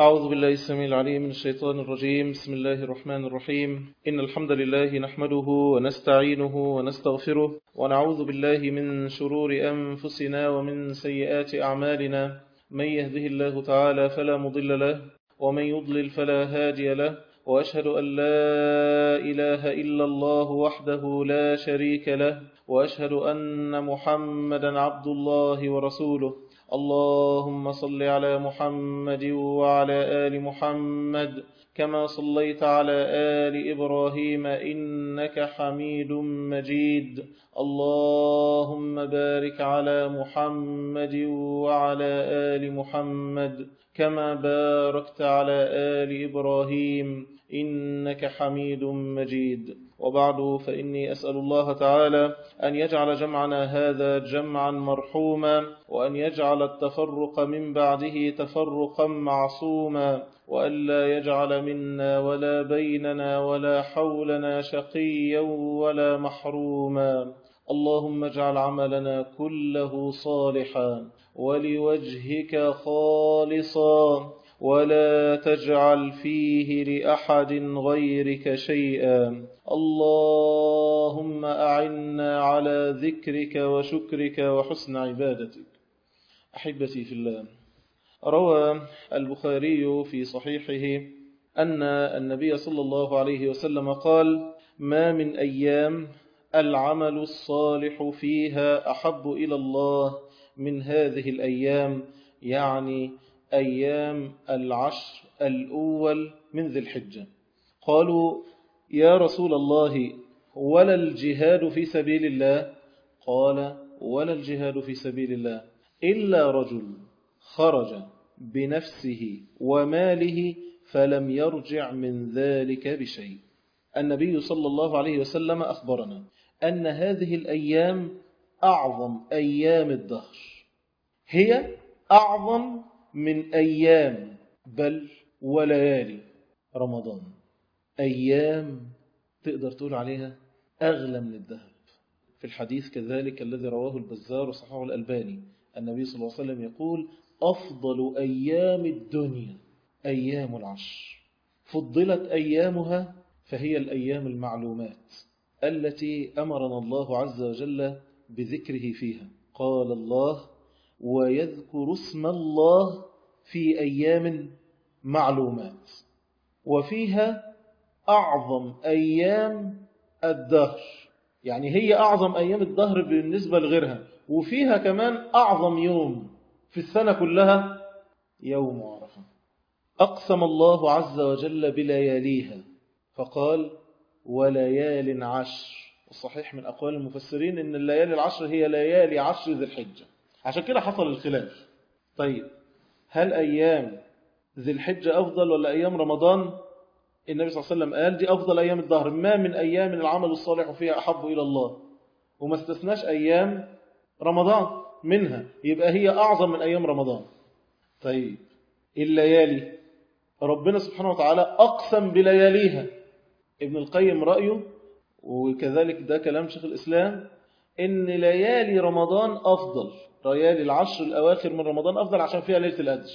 أعوذ بالله السميع العليم من الشيطان الرجيم بسم الله الرحمن الرحيم إن الحمد لله نحمده ونستعينه ونستغفره ونعوذ بالله من شرور أنفسنا ومن سيئات أعمالنا من يهده الله تعالى فلا مضل له ومن يضلل فلا هادي له وأشهد أن لا إله إلا الله وحده لا شريك له وأشهد أن محمدا عبد الله ورسوله اللهم صل على محمد وعلى آل محمد كما صليت على آل إبراهيم إنك حميد مجيد اللهم بارك على محمد وعلى آل محمد كما باركت على آل إبراهيم إنك حميد مجيد وبعد فإني أسأل الله تعالى أن يجعل جمعنا هذا جمعا مرحوما وأن يجعل التفرق من بعده تفرقا معصوما وأن لا يجعل منا ولا بيننا ولا حولنا شقيا ولا محروما اللهم اجعل عملنا كله صالحا ولوجهك خالصا ولا تجعل فيه لأحد غيرك شيئا اللهم أعنا على ذكرك وشكرك وحسن عبادتك أحبتي في الله روى البخاري في صحيحه أن النبي صلى الله عليه وسلم قال ما من أيام العمل الصالح فيها أحب إلى الله من هذه الأيام يعني أيام العشر الأول من ذي الحجة قالوا يا رسول الله ولا الجهاد في سبيل الله قال ولا الجهاد في سبيل الله إلا رجل خرج بنفسه وماله فلم يرجع من ذلك بشيء النبي صلى الله عليه وسلم أخبرنا أن هذه الأيام أعظم أيام الدهر هي أعظم من أيام بل وليالي رمضان أيام تقدر تقول عليها أغلى من الذهب في الحديث كذلك الذي رواه البزار وصححه الألباني النبي صلى الله عليه وسلم يقول أفضل أيام الدنيا أيام العشر فضلت أيامها فهي الأيام المعلومات التي أمرنا الله عز وجل بذكره فيها قال الله ويذكر اسم الله في أيام معلومات وفيها أعظم أيام الدهر يعني هي أعظم أيام الدهر بالنسبة لغيرها وفيها كمان أعظم يوم في السنة كلها يوم عرفة أقسم الله عز وجل بلياليها فقال وليال عشر الصحيح من أقوال المفسرين أن الليالي العشر هي ليالي عشر ذي الحجة عشان كده حصل الخلاف طيب هل أيام ذي الحجة أفضل ولا أيام رمضان النبي صلى الله عليه وسلم قال دي أفضل أيام الدهر ما من أيام العمل الصالح فيها أحب إلى الله وما استثناش أيام رمضان منها يبقى هي أعظم من أيام رمضان طيب الليالي ربنا سبحانه وتعالى أقسم بلياليها ابن القيم رأيه وكذلك ده كلام شيخ الإسلام إن ليالي رمضان أفضل ليالي العشر الأواخر من رمضان أفضل عشان فيها ليلة القدر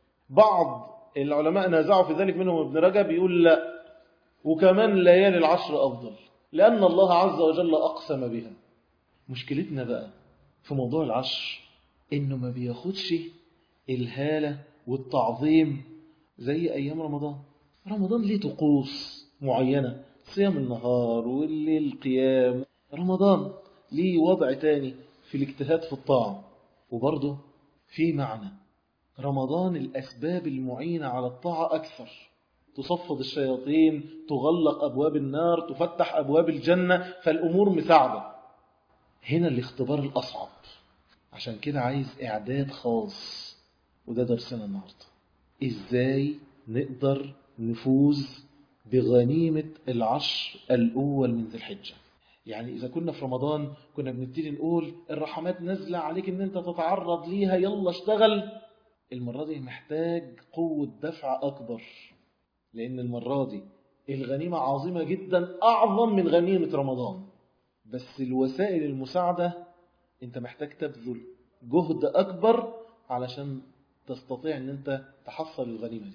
بعض العلماء نازعوا في ذلك منهم ابن رجب يقول لا وكمان ليالي العشر أفضل لأن الله عز وجل أقسم بها مشكلتنا بقى في موضوع العشر إنه ما بياخدش الهالة والتعظيم زي أيام رمضان رمضان ليه طقوس معينة صيام النهار والليل قيام رمضان ليه وضع تاني في الاجتهاد في الطاعة وبرضه في معنى رمضان الأسباب المعينة على الطاعة أكثر تصفد الشياطين تغلق أبواب النار تفتح أبواب الجنة فالأمور مساعدة هنا الاختبار الأصعب عشان كده عايز إعداد خاص وده درسنا النهاردة إزاي نقدر نفوز بغنيمة العشر الأول من ذي الحجة يعني إذا كنا في رمضان كنا بنبتدي نقول الرحمات نازلة عليك إن أنت تتعرض ليها يلا اشتغل المرة دي محتاج قوة دفع أكبر لأن المرة دي الغنيمة عظيمة جدا أعظم من غنيمة رمضان بس الوسائل المساعدة أنت محتاج تبذل جهد أكبر علشان تستطيع أن أنت تحصل الغنيمة دي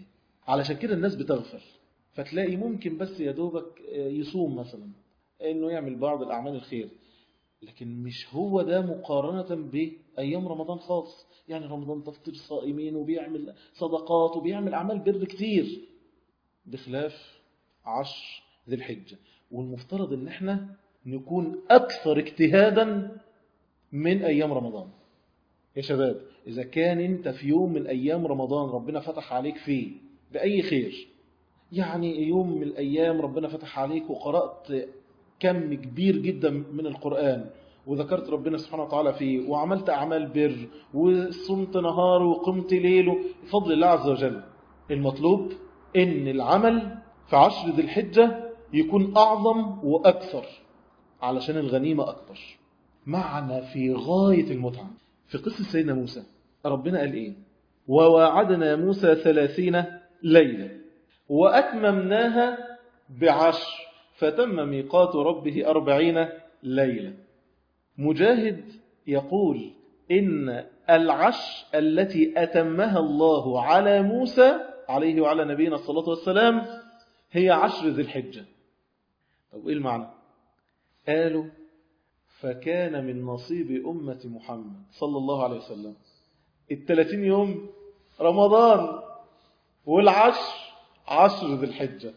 علشان كده الناس بتغفل فتلاقي ممكن بس يا دوبك يصوم مثلا انه يعمل بعض الاعمال الخير لكن مش هو ده مقارنة بأيام رمضان خاص يعني رمضان تفطير صائمين وبيعمل صدقات وبيعمل أعمال بر كتير بخلاف عشر ذي الحجة والمفترض ان احنا نكون أكثر اجتهادا من أيام رمضان يا شباب إذا كان أنت في يوم من أيام رمضان ربنا فتح عليك فيه بأي خير يعني يوم من الأيام ربنا فتح عليك وقرأت كم كبير جدا من القرآن وذكرت ربنا سبحانه وتعالى فيه وعملت أعمال بر وصمت نهار وقمت ليل بفضل الله عز وجل المطلوب إن العمل في عشر ذي الحجة يكون أعظم وأكثر علشان الغنيمة أكتر معنا في غاية المتعة في قصة سيدنا موسى ربنا قال إيه وواعدنا موسى ثلاثين ليلة وأتممناها بعشر فتم ميقات ربه أربعين ليلة مجاهد يقول إن العش التي أتمها الله على موسى عليه وعلى نبينا الصلاة والسلام هي عشر ذي الحجة طب إيه المعنى قالوا فكان من نصيب أمة محمد صلى الله عليه وسلم الثلاثين يوم رمضان والعشر عشر ذي الحجة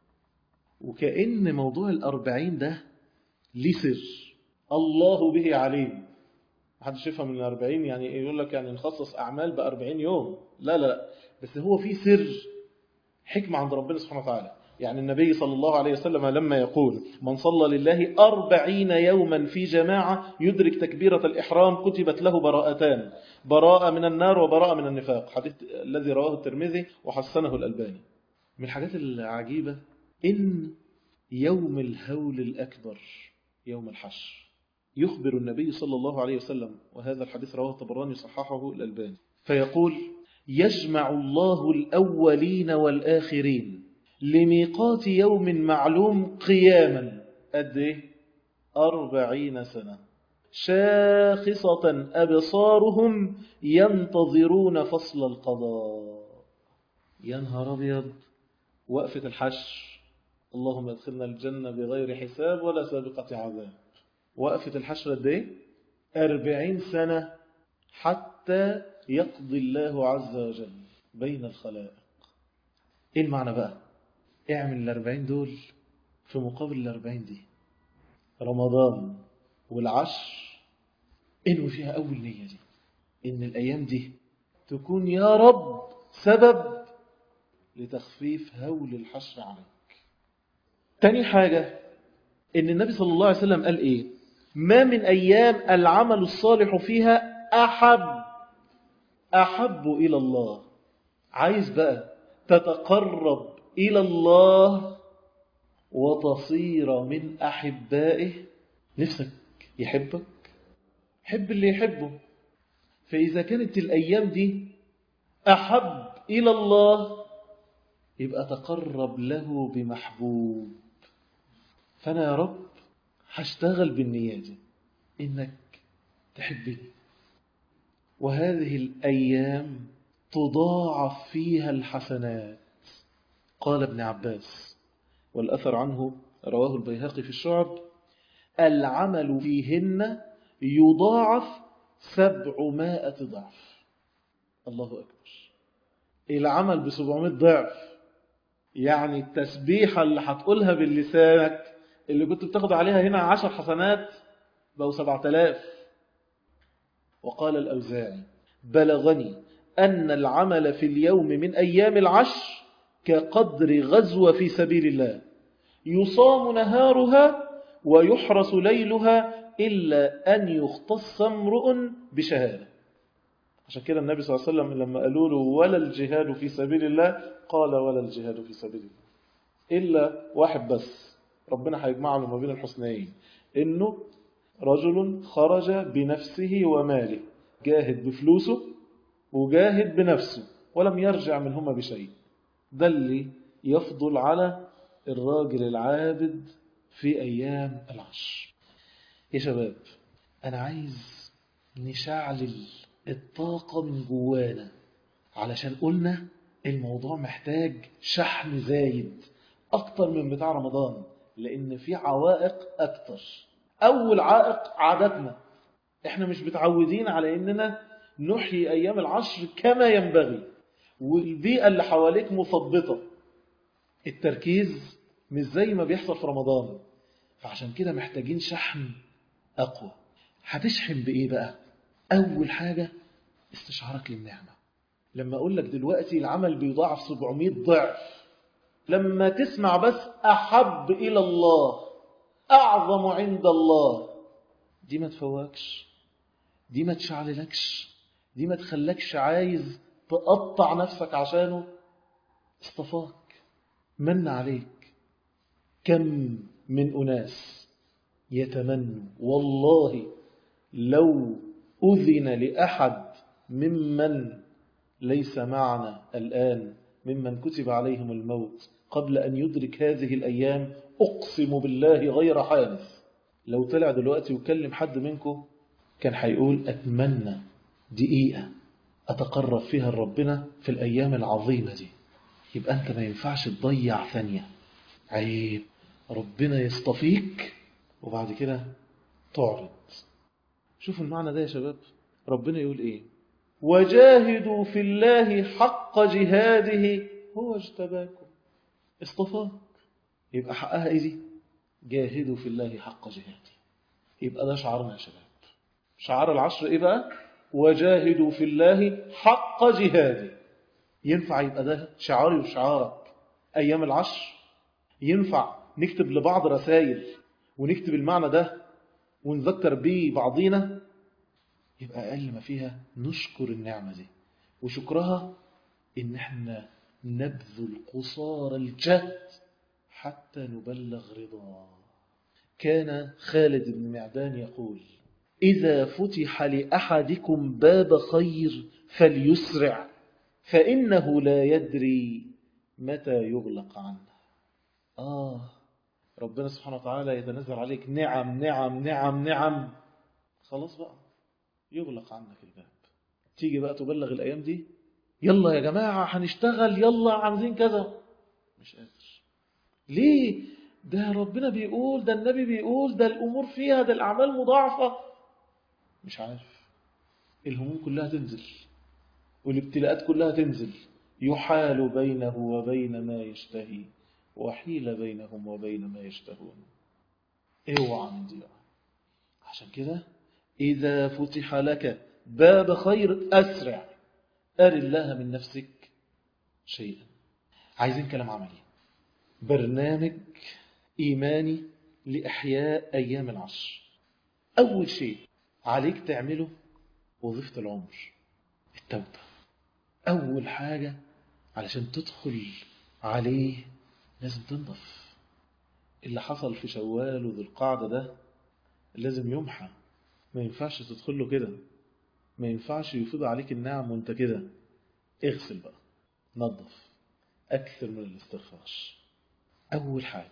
وكأن موضوع الأربعين ده ليه سر الله به عليم محدش يفهم من الأربعين يعني يقول لك يعني نخصص أعمال بأربعين يوم لا لا لا بس هو في سر حكمة عند ربنا سبحانه وتعالى يعني النبي صلى الله عليه وسلم لما يقول من صلى لله أربعين يوما في جماعة يدرك تكبيرة الإحرام كتبت له براءتان براءة من النار وبراءة من النفاق حديث الذي رواه الترمذي وحسنه الألباني من الحاجات العجيبة إن يوم الهول الأكبر يوم الحشر يخبر النبي صلى الله عليه وسلم وهذا الحديث رواه الطبراني صححه الألباني فيقول يجمع الله الأولين والآخرين لميقات يوم معلوم قياما قد ايه أربعين سنة شاخصة أبصارهم ينتظرون فصل القضاء يا نهار أبيض وقفة الحشر اللهم ادخلنا الجنة بغير حساب ولا سابقة عذاب وقفة الحشر قد ايه أربعين سنة حتى يقضي الله عز وجل بين الخلائق ايه المعنى بقى اعمل الأربعين دول في مقابل الأربعين دي رمضان والعشر انوي فيها أول نية دي إن الأيام دي تكون يا رب سبب لتخفيف هول الحشر عليك تاني حاجة إن النبي صلى الله عليه وسلم قال إيه ما من أيام العمل الصالح فيها أحب أحب إلى الله عايز بقى تتقرب إلى الله وتصير من أحبائه نفسك يحبك حب اللي يحبه فإذا كانت الأيام دي أحب إلى الله يبقى تقرب له بمحبوب فأنا يا رب هشتغل بالنية دي إنك تحبني وهذه الأيام تضاعف فيها الحسنات قال ابن عباس والأثر عنه رواه البيهقي في الشعب العمل فيهن يضاعف سبعمائة ضعف الله أكبر العمل بسبعمائة ضعف يعني التسبيحة اللي هتقولها باللسانك اللي كنت بتاخد عليها هنا عشر حسنات بقوا سبعة آلاف وقال الأوزاعي بلغني أن العمل في اليوم من أيام العشر كقدر غزوة في سبيل الله يصام نهارها ويحرس ليلها إلا أن يختص امرؤ بشهادة عشان كده النبي صلى الله عليه وسلم لما قالوا له ولا الجهاد في سبيل الله قال ولا الجهاد في سبيل الله إلا واحد بس ربنا هيجمع له ما بين الحسنين إنه رجل خرج بنفسه وماله جاهد بفلوسه وجاهد بنفسه ولم يرجع منهما بشيء ده اللي يفضل على الراجل العابد في أيام العشر يا شباب أنا عايز نشعلل الطاقة من جوانا علشان قلنا الموضوع محتاج شحن زايد أكتر من بتاع رمضان لأن في عوائق أكتر أول عائق عاداتنا احنا مش متعودين على اننا نحيي ايام العشر كما ينبغي والبيئة اللي حواليك مثبطة التركيز مش زي ما بيحصل في رمضان فعشان كده محتاجين شحن أقوى هتشحن بإيه بقى؟ أول حاجة استشعارك للنعمة لما أقول لك دلوقتي العمل بيضاعف 700 ضعف لما تسمع بس أحب إلى الله أعظم عند الله دي ما تفوقش دي ما تشعللكش دي ما تخلكش عايز تقطع نفسك عشانه اصطفاك من عليك كم من أناس يتمنوا والله لو أذن لأحد ممن ليس معنا الآن ممن كتب عليهم الموت قبل أن يدرك هذه الأيام أقسم بالله غير حادث لو طلع دلوقتي وكلم حد منكم كان هيقول أتمنى دقيقة أتقرب فيها لربنا في الأيام العظيمة دي يبقى أنت ما ينفعش تضيع ثانية عيب ربنا يصطفيك وبعد كده تعرض شوفوا المعنى ده يا شباب ربنا يقول إيه وجاهدوا في الله حق جهاده هو اجتباكم اصطفاك يبقى حقها ايه دي جاهدوا في الله حق جهاده يبقى ده شعارنا يا شباب شعار العشر ايه بقى وجاهدوا في الله حق جهاده ينفع يبقى ده شعاري وشعارك ايام العشر ينفع نكتب لبعض رسائل ونكتب المعنى ده ونذكر بيه بعضينا يبقى أقل ما فيها نشكر النعمة دي وشكرها إن احنا نبذل قصار الجهد حتى نبلغ رضاه كان خالد بن معدان يقول إذا فتح لأحدكم باب خير فليسرع فإنه لا يدري متى يغلق عنه آه ربنا سبحانه وتعالى يتنزل عليك نعم نعم نعم نعم خلاص بقى يغلق عنك الباب تيجي بقى تبلغ الأيام دي يلا يا جماعة هنشتغل يلا عاوزين كذا مش قادر ليه ده ربنا بيقول ده النبي بيقول ده الأمور فيها ده الأعمال مضاعفة مش عارف الهموم كلها تنزل والابتلاءات كلها تنزل يحال بينه وبين ما يشتهي وحيل بينهم وبين ما يشتهون اوعى من دي عشان كده إذا فتح لك باب خير أسرع أر الله من نفسك شيئا عايزين كلام عملي برنامج إيماني لإحياء أيام العشر أول شيء عليك تعمله وظيفة العمر التوبة أول حاجة علشان تدخل عليه لازم تنضف اللي حصل في شوال وذو القعدة ده لازم يمحى ما ينفعش تدخل له كده ما ينفعش يفيض عليك النعم وانت كده اغسل بقى نظف أكثر من الاستغفار أول حاجة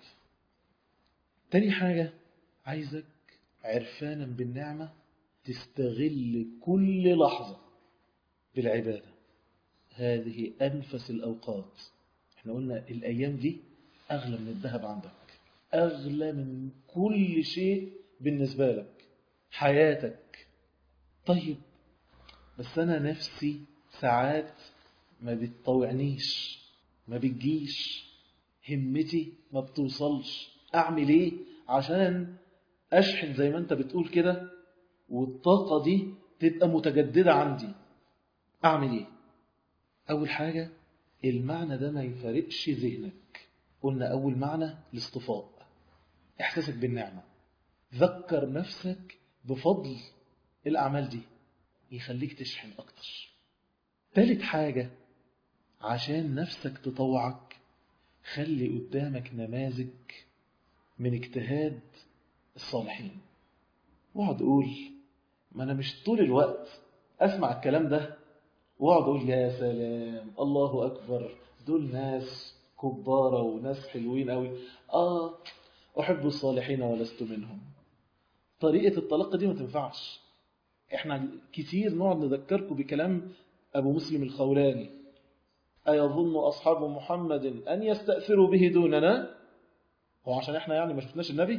تاني حاجة عايزك عرفانا بالنعمة تستغل كل لحظة بالعبادة هذه أنفس الأوقات احنا قلنا الأيام دي أغلى من الذهب عندك أغلى من كل شيء بالنسبة لك حياتك طيب بس أنا نفسي ساعات ما بتطوعنيش ما بتجيش همتي ما بتوصلش أعمل إيه عشان أشحن زي ما أنت بتقول كده والطاقة دي تبقى متجددة عندي أعمل إيه أول حاجة المعنى ده ما يفارقش ذهنك قلنا أول معنى الاصطفاء إحساسك بالنعمة ذكر نفسك بفضل الأعمال دي يخليك تشحن أكتر ثالث حاجة عشان نفسك تطوعك خلي قدامك نماذج من اجتهاد الصالحين واقعد اقول ما انا مش طول الوقت اسمع الكلام ده واقعد اقول يا سلام الله اكبر دول ناس كبارة وناس حلوين قوي اه احب الصالحين ولست منهم طريقة الطلاق دي ما تنفعش احنا كتير نقعد نذكركم بكلام ابو مسلم الخولاني أيظن أصحاب محمد أن يستأثروا به دوننا هو عشان احنا يعني ما شفناش النبي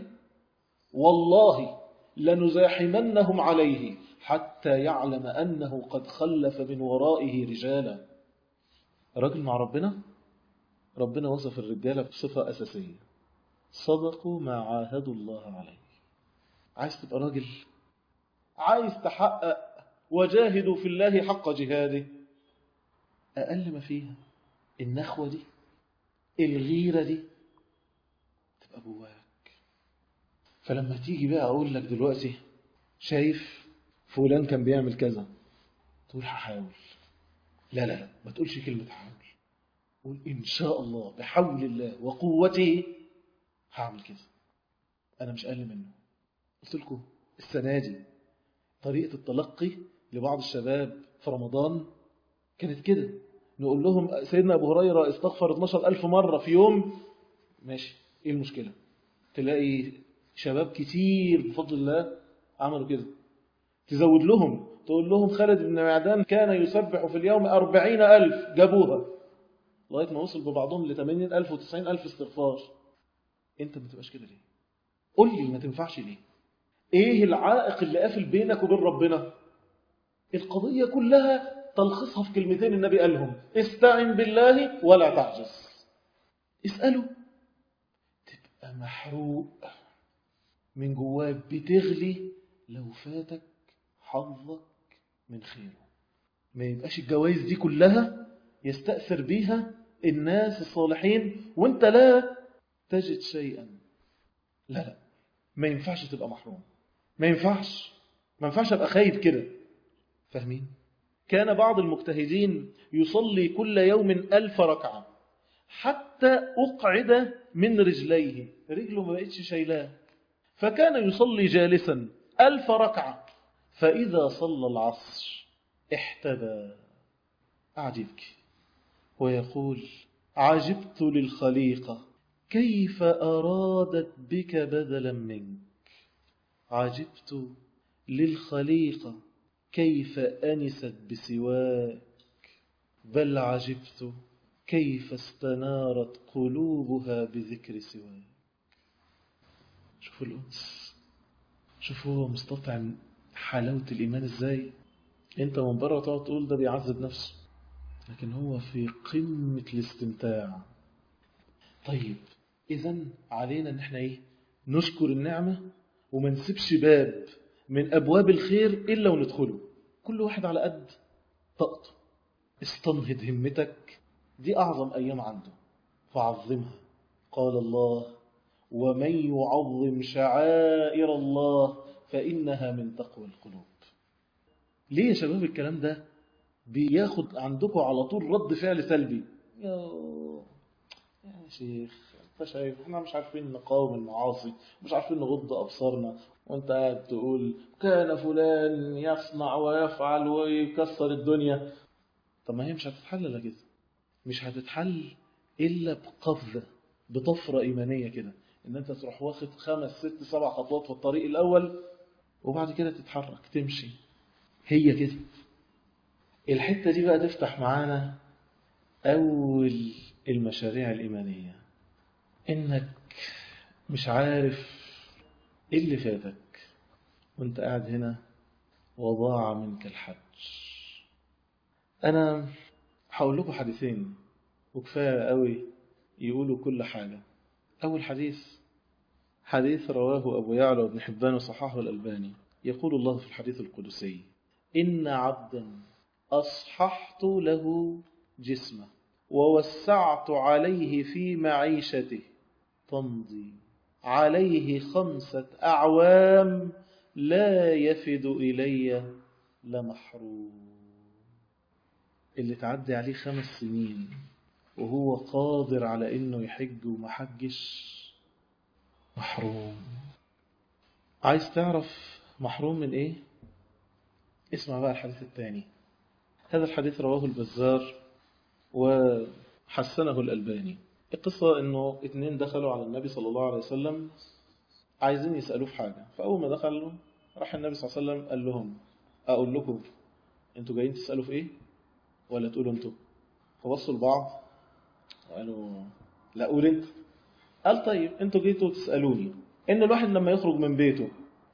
والله لنزاحمنهم عليه حتى يعلم أنه قد خلف من ورائه رجالا راجل مع ربنا ربنا وصف الرجالة بصفة أساسية صدقوا ما عاهدوا الله عليه عايز تبقى راجل عايز تحقق وجاهدوا في الله حق جهاده أقل ما فيها النخوة دي الغيرة دي تبقى جواك فلما تيجي بقى أقول لك دلوقتي شايف فلان كان بيعمل كذا تقول هحاول لا لا لا ما تقولش كلمة حاول قول إن شاء الله بحول الله وقوته هعمل كده أنا مش أقل منه قلت لكم السنة دي طريقة التلقي لبعض الشباب في رمضان كانت كده نقول لهم سيدنا أبو هريرة استغفر 12 ألف مرة في يوم ماشي إيه المشكلة تلاقي شباب كتير بفضل الله عملوا كده تزود لهم تقول لهم خالد بن معدان كان يسبح في اليوم أربعين ألف جابوها لغاية ما وصل ببعضهم لثمانين ألف وتسعين ألف استغفار أنت ما تبقاش كده ليه قول لي ما تنفعش ليه إيه العائق اللي قافل بينك وبين ربنا القضية كلها تلخصها في كلمتين النبي قالهم استعن بالله ولا تعجز اسأله تبقى محروق من جواك بتغلي لو فاتك حظك من خيره ما يبقاش الجوائز دي كلها يستأثر بيها الناس الصالحين وانت لا تجد شيئا لا لا ما ينفعش تبقى محروم ما ينفعش ما ينفعش ابقى خايب كده فاهمين كان بعض المجتهدين يصلي كل يوم ألف ركعة حتى أقعد من رجليه رجله ما بقتش شايلاه فكان يصلي جالسا ألف ركعة فإذا صلى العصر احتبى قعد يبكي ويقول عجبت للخليقة كيف أرادت بك بدلا منك عجبت للخليقة كيف أنست بسواك بل عجبت كيف استنارت قلوبها بذكر سواك شوفوا الأنس شوفوا هو مستطعم حلاوة الإيمان إزاي أنت من بره تقعد تقول ده بيعذب نفسه لكن هو في قمة الاستمتاع طيب إذا علينا إن احنا إيه نشكر النعمة وما نسيبش باب من أبواب الخير إلا وندخله كل واحد على قد طاقته استنهض همتك دي أعظم أيام عنده فعظمها قال الله ومن يعظم شعائر الله فإنها من تقوى القلوب ليه يا شباب الكلام ده بياخد عندكم على طول رد فعل سلبي يا يا شيخ انت شايف احنا مش عارفين نقاوم المعاصي مش عارفين نغض ابصارنا وانت قاعد تقول كان فلان يصنع ويفعل ويكسر الدنيا طب ما هي مش هتتحل الا كده مش هتتحل الا بقفزه بطفره ايمانيه كده ان انت تروح واخد خمس ست سبع خطوات في الطريق الاول وبعد كده تتحرك تمشي هي كده الحته دي بقى تفتح معانا اول المشاريع الايمانيه انك مش عارف ايه اللي فاتك وانت قاعد هنا وضاع منك الحج انا هقول لكم حديثين وكفايه قوي يقولوا كل حاجه اول حديث حديث رواه ابو يعلى وابن حبان وصححه الالباني يقول الله في الحديث القدسي ان عبدا اصححت له جسمه ووسعت عليه في معيشته تمضي عليه خمسة أعوام لا يفد إلي لمحروم اللي تعدي عليه خمس سنين وهو قادر على إنه يحج ومحجش محروم عايز تعرف محروم من إيه؟ اسمع بقى الحديث الثاني هذا الحديث رواه البزار وحسنه الألباني القصة انه اتنين دخلوا على النبي صلى الله عليه وسلم عايزين يسألوه في حاجة فأول ما دخلوا راح النبي صلى الله عليه وسلم قال لهم أقول لكم انتوا جايين تسألوا في ايه ولا تقولوا انتوا فبصوا لبعض وقالوا لا قول انت قال طيب انتوا جيتوا تسألوني ان الواحد لما يخرج من بيته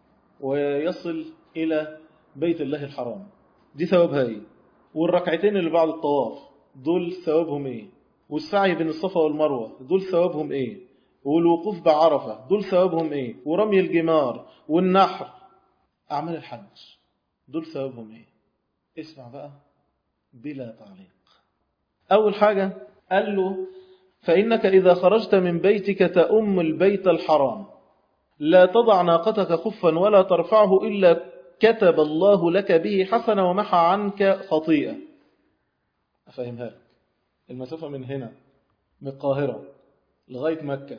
ويصل الى بيت الله الحرام دي ثوابها ايه والركعتين اللي بعد الطواف دول ثوابهم ايه والسعي بين الصفا والمروة دول ثوابهم ايه والوقوف بعرفة دول ثوابهم ايه ورمي الجمار والنحر اعمال الحج دول ثوابهم ايه اسمع بقى بلا تعليق اول حاجة قال له فإنك إذا خرجت من بيتك تأم البيت الحرام لا تضع ناقتك خفا ولا ترفعه إلا كتب الله لك به حسنة ومحى عنك خطيئة أفهمها لك المسافة من هنا من القاهرة لغاية مكة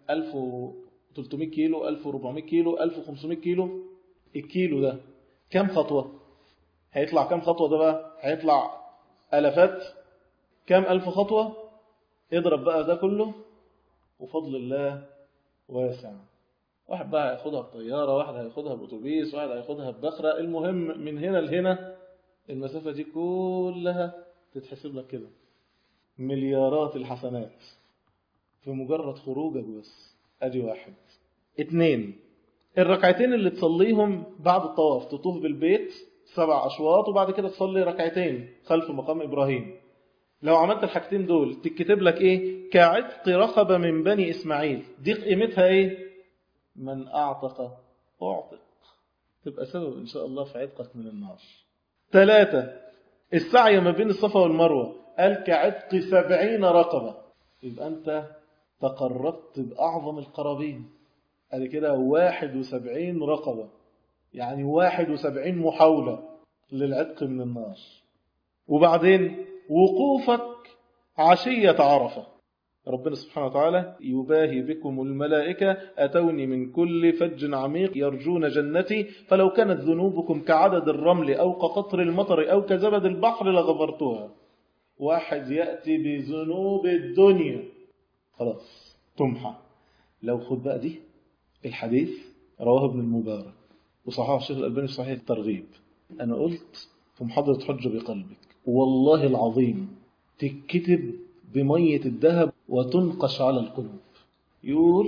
1300 كيلو 1400 كيلو 1500 كيلو الكيلو ده كم خطوة هيطلع كم خطوة ده بقى هيطلع ألفات كم ألف خطوة اضرب بقى ده كله وفضل الله واسع واحد بقى هياخدها بطيارة واحد هياخدها بأتوبيس واحد هياخدها ببخرة المهم من هنا لهنا المسافة دي كلها تتحسب لك كده مليارات الحسنات في مجرد خروجك بس ادي واحد اتنين الركعتين اللي تصليهم بعد الطواف تطوف بالبيت سبع أشواط وبعد كده تصلي ركعتين خلف مقام إبراهيم لو عملت الحاجتين دول تكتب لك ايه كعتق رقبة من بني إسماعيل دي قيمتها ايه من أعتق أعتق تبقى سبب إن شاء الله في عتقك من النار ثلاثة السعي ما بين الصفا والمروة قال كعتق سبعين رقبة يبقى أنت تقربت بأعظم القرابين قال كده واحد وسبعين رقبة يعني واحد وسبعين محاولة للعتق من النار وبعدين وقوفك عشية عرفة ربنا سبحانه وتعالى يباهي بكم الملائكة أتوني من كل فج عميق يرجون جنتي فلو كانت ذنوبكم كعدد الرمل أو كقطر المطر أو كزبد البحر لغفرتها واحد يأتي بذنوب الدنيا خلاص تمحى لو خد بقى دي الحديث رواه ابن المبارك وصححه الشيخ الألباني في صحيح الترغيب أنا قلت في محاضرة حجة بقلبك والله العظيم تتكتب بمية الذهب وتنقش على القلوب يقول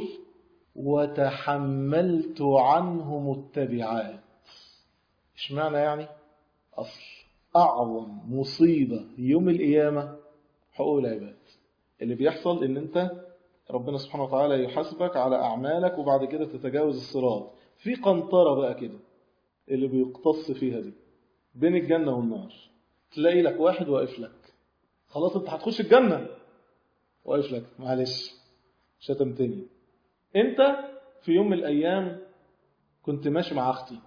وتحملت عنه متبعات اشمعنى يعني أصل أعظم مصيبة يوم القيامة حقوق العباد اللي بيحصل ان انت ربنا سبحانه وتعالى يحاسبك على أعمالك وبعد كده تتجاوز الصراط في قنطرة بقى كده اللي بيقتص فيها دي بين الجنة والنار تلاقي لك واحد واقف لك خلاص انت هتخش الجنة واقف لك معلش شتمتني انت في يوم من الايام كنت ماشي مع اختي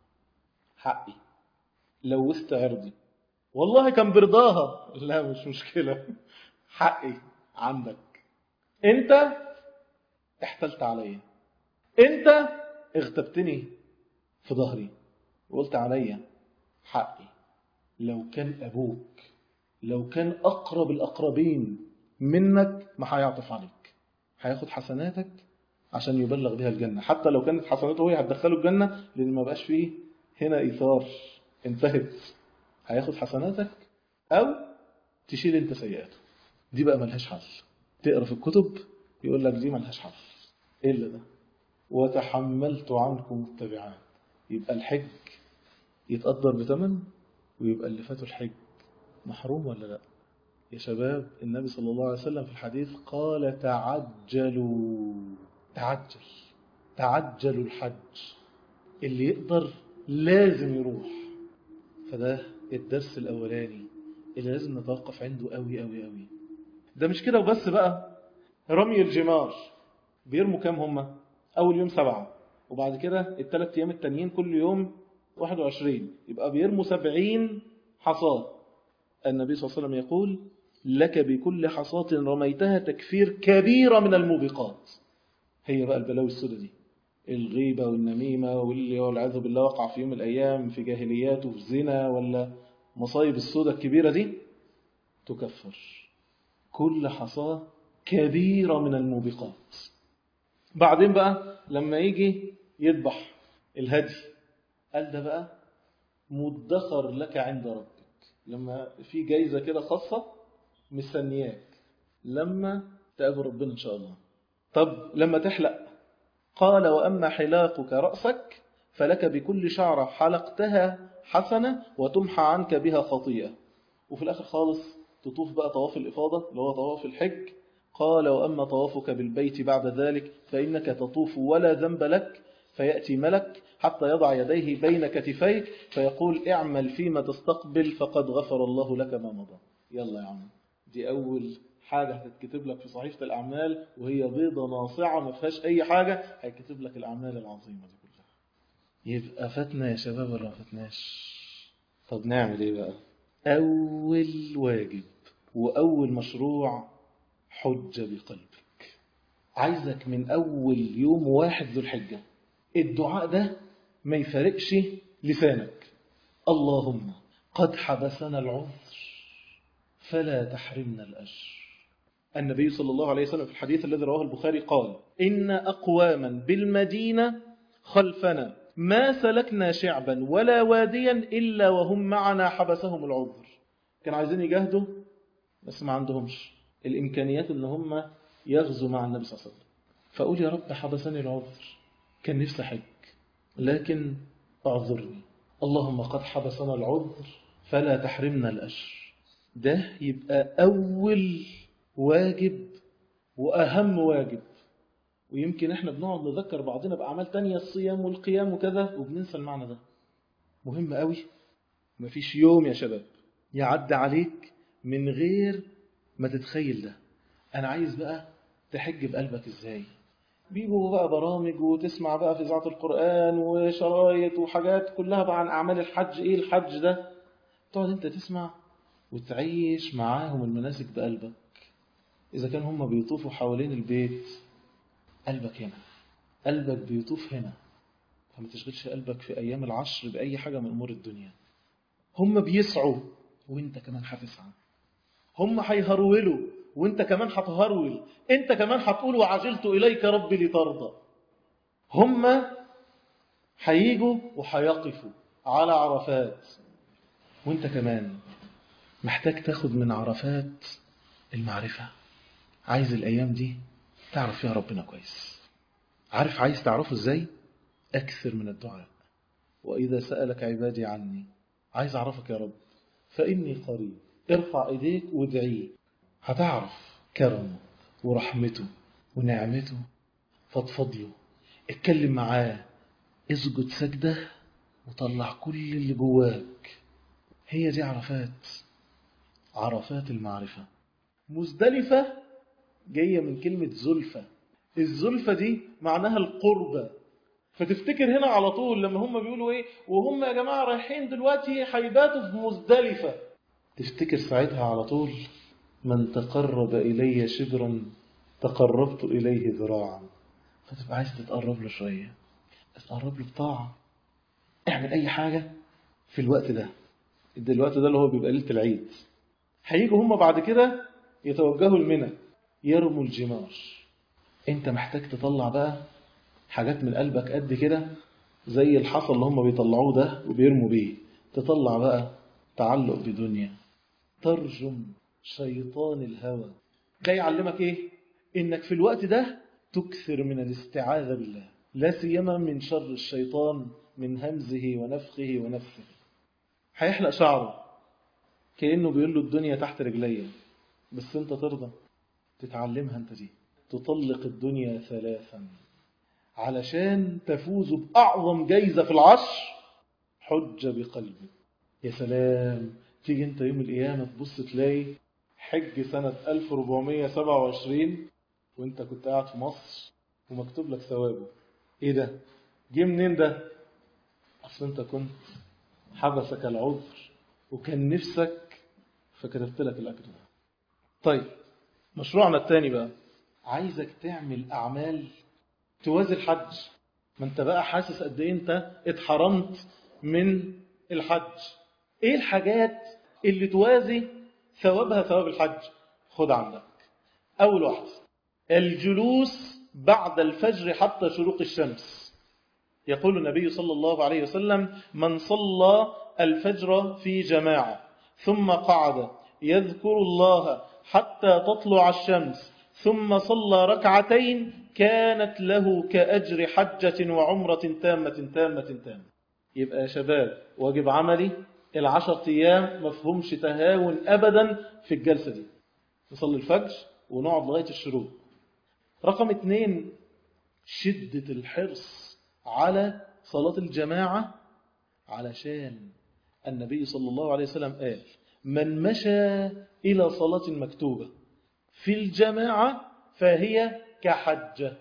حقي لوثت عرضي والله كان برضاها لا مش مشكلة حقي عندك انت احتلت عليا انت اغتبتني في ظهري وقلت عليا حقي لو كان أبوك لو كان أقرب الأقربين منك ما هيعطف عليك هياخد حسناتك عشان يبلغ بها الجنة حتى لو كانت حسناته هي هتدخله الجنة لأن ما بقاش فيه هنا إيثار انتهت هياخد حسناتك أو تشيل انت سيئاته دي بقى ملهاش حل تقرا في الكتب يقول لك دي ملهاش حل إلا ده وتحملت عنكم التبعات يبقى الحج يتقدر بثمن ويبقى اللي فاتوا الحج محروم ولا لا يا شباب النبي صلى الله عليه وسلم في الحديث قال تعجلوا تعجل تعجلوا الحج اللي يقدر لازم يروح فده الدرس الأولاني اللي لازم نتوقف عنده قوي قوي قوي ده مش كده وبس بقى رمي الجمار بيرموا كام هم أول يوم سبعة وبعد كده الثلاث أيام التانيين كل يوم 21 يبقى بيرموا 70 حصاة النبي صلى الله عليه وسلم يقول لك بكل حصاة رميتها تكفير كبيرة من الموبقات هي بقى البلاوي السوداء دي الغيبة والنميمة واللي والعياذ بالله وقع في يوم من الأيام في جاهليات وفي زنا ولا مصايب السوداء الكبيرة دي تكفر كل حصاة كبيرة من الموبقات بعدين بقى لما يجي يذبح الهدي قال ده بقى مدخر لك عند ربك لما في جايزة كده خاصة مستنياك لما تقابل ربنا إن شاء الله طب لما تحلق قال وأما حلاقك رأسك فلك بكل شعرة حلقتها حسنة وتمحى عنك بها خطيئة وفي الآخر خالص تطوف بقى طواف الإفاضة اللي هو طواف الحج قال وأما طوافك بالبيت بعد ذلك فإنك تطوف ولا ذنب لك فيأتي ملك حتى يضع يديه بين كتفيك فيقول اعمل فيما تستقبل فقد غفر الله لك ما مضى يلا يا عم دي أول حاجة هتتكتب لك في صحيفة الأعمال وهي بيضة ناصعة ما فيهاش أي حاجة هيكتب لك الأعمال العظيمة دي كلها يبقى فاتنا يا شباب ولا ما فاتناش طب نعمل ايه بقى أول واجب وأول مشروع حج بقلبك عايزك من أول يوم واحد ذو الحجة الدعاء ده ما يفارقش لسانك اللهم قد حبسنا العذر فلا تحرمنا الأجر النبي صلى الله عليه وسلم في الحديث الذي رواه البخاري قال إن أقواما بالمدينة خلفنا ما سلكنا شعبا ولا واديا إلا وهم معنا حبسهم العذر كانوا عايزين يجاهدوا بس ما عندهمش الإمكانيات إن هم يغزوا مع النبي صلى الله عليه وسلم فأقول يا رب حبسني العذر كان نفسي حج لكن اعذرني اللهم قد حبسنا العذر فلا تحرمنا الأجر ده يبقى أول واجب وأهم واجب ويمكن احنا بنقعد نذكر بعضنا بأعمال تانية الصيام والقيام وكذا وبننسى المعنى ده مهم قوي مفيش يوم يا شباب يعدي عليك من غير ما تتخيل ده أنا عايز بقى تحج بقلبك إزاي بيجوا بقى برامج وتسمع بقى في إذاعة القرآن وشرايط وحاجات كلها بقى عن أعمال الحج إيه الحج ده تقعد أنت تسمع وتعيش معاهم المناسك بقلبك إذا كان هم بيطوفوا حوالين البيت قلبك هنا قلبك بيطوف هنا فما تشغلش قلبك في أيام العشر بأي حاجة من أمور الدنيا هم بيسعوا وانت كمان هتسعى هم هيهرولوا وانت كمان هتهرول انت كمان هتقول وعجلت إليك ربي لترضى هم هيجوا وهيقفوا على عرفات وانت كمان محتاج تاخد من عرفات المعرفة عايز الأيام دي تعرف فيها ربنا كويس عارف عايز تعرفه ازاي أكثر من الدعاء وإذا سألك عبادي عني عايز أعرفك يا رب فإني قريب ارفع إيديك وادعيه هتعرف كرمه ورحمته ونعمته فضفض له اتكلم معاه اسجد سجدة وطلع كل اللي جواك هي دي عرفات عرفات المعرفة مزدلفة جاية من كلمة زلفة الزلفة دي معناها القربة فتفتكر هنا على طول لما هم بيقولوا ايه وهم يا جماعة رايحين دلوقتي هيباتوا في مزدلفة تفتكر ساعتها على طول من تقرب إلي شبرا تقربت إليه ذراعا فتبقى عايز تتقرب له شوية تتقرب له بطاعة اعمل أي حاجة في الوقت ده الوقت ده اللي هو بيبقى ليلة العيد هيجوا هم بعد كده يتوجهوا المنى يرموا الجمار انت محتاج تطلع بقى حاجات من قلبك قد كده زي الحصى اللي هم بيطلعوه ده وبيرموا بيه تطلع بقى تعلق بدنيا ترجم شيطان الهوى ده يعلمك ايه انك في الوقت ده تكثر من الاستعاذة بالله لا سيما من شر الشيطان من همزه ونفخه ونفثه هيحلق شعره كأنه بيقول له الدنيا تحت رجليا بس انت ترضى تتعلمها انت دي تطلق الدنيا ثلاثا علشان تفوز بأعظم جايزة في العشر حج بقلبك يا سلام تيجي انت يوم القيامة تبص تلاقي حج سنة 1427 وانت كنت قاعد في مصر ومكتوب لك ثوابه ايه ده جه منين ده اصل انت كنت حبسك العذر وكان نفسك فكتبت لك الاجر ده طيب مشروعنا الثاني بقى عايزك تعمل اعمال توازي الحج ما انت بقى حاسس قد ايه انت اتحرمت من الحج ايه الحاجات اللي توازي ثوابها ثواب الحج خد عندك اول واحد الجلوس بعد الفجر حتى شروق الشمس يقول النبي صلى الله عليه وسلم من صلى الفجر في جماعة ثم قعد يذكر الله حتى تطلع الشمس ثم صلى ركعتين كانت له كأجر حجة وعمرة تامة تامة تامة يبقى يا شباب واجب عملي العشر أيام مفهومش تهاون أبدا في الجلسة دي نصلي الفجر ونقعد لغاية الشروق رقم اثنين شدة الحرص على صلاة الجماعة علشان النبي صلى الله عليه وسلم قال من مشى إلى صلاة مكتوبة في الجماعة فهي كحجة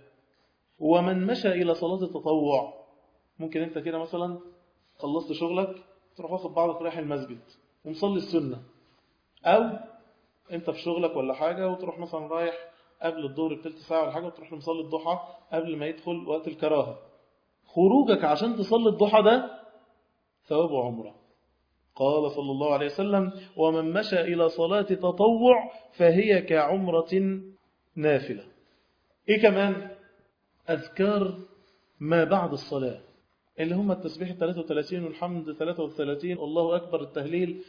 ومن مشى إلى صلاة التطوع ممكن أنت كده مثلا خلصت شغلك تروح واخد بعضك رايح المسجد ومصلي السنة أو أنت في شغلك ولا حاجة وتروح مثلا رايح قبل الظهر بثلث ساعة ولا حاجة وتروح لمصلي الضحى قبل ما يدخل وقت الكراهة خروجك عشان تصلي الضحى ده ثواب عمره قال صلى الله عليه وسلم ومن مشى إلى صلاة تطوع فهي كعمرة نافلة إيه كمان أذكار ما بعد الصلاة اللي هم التسبيح 33 والحمد 33 والله أكبر التهليل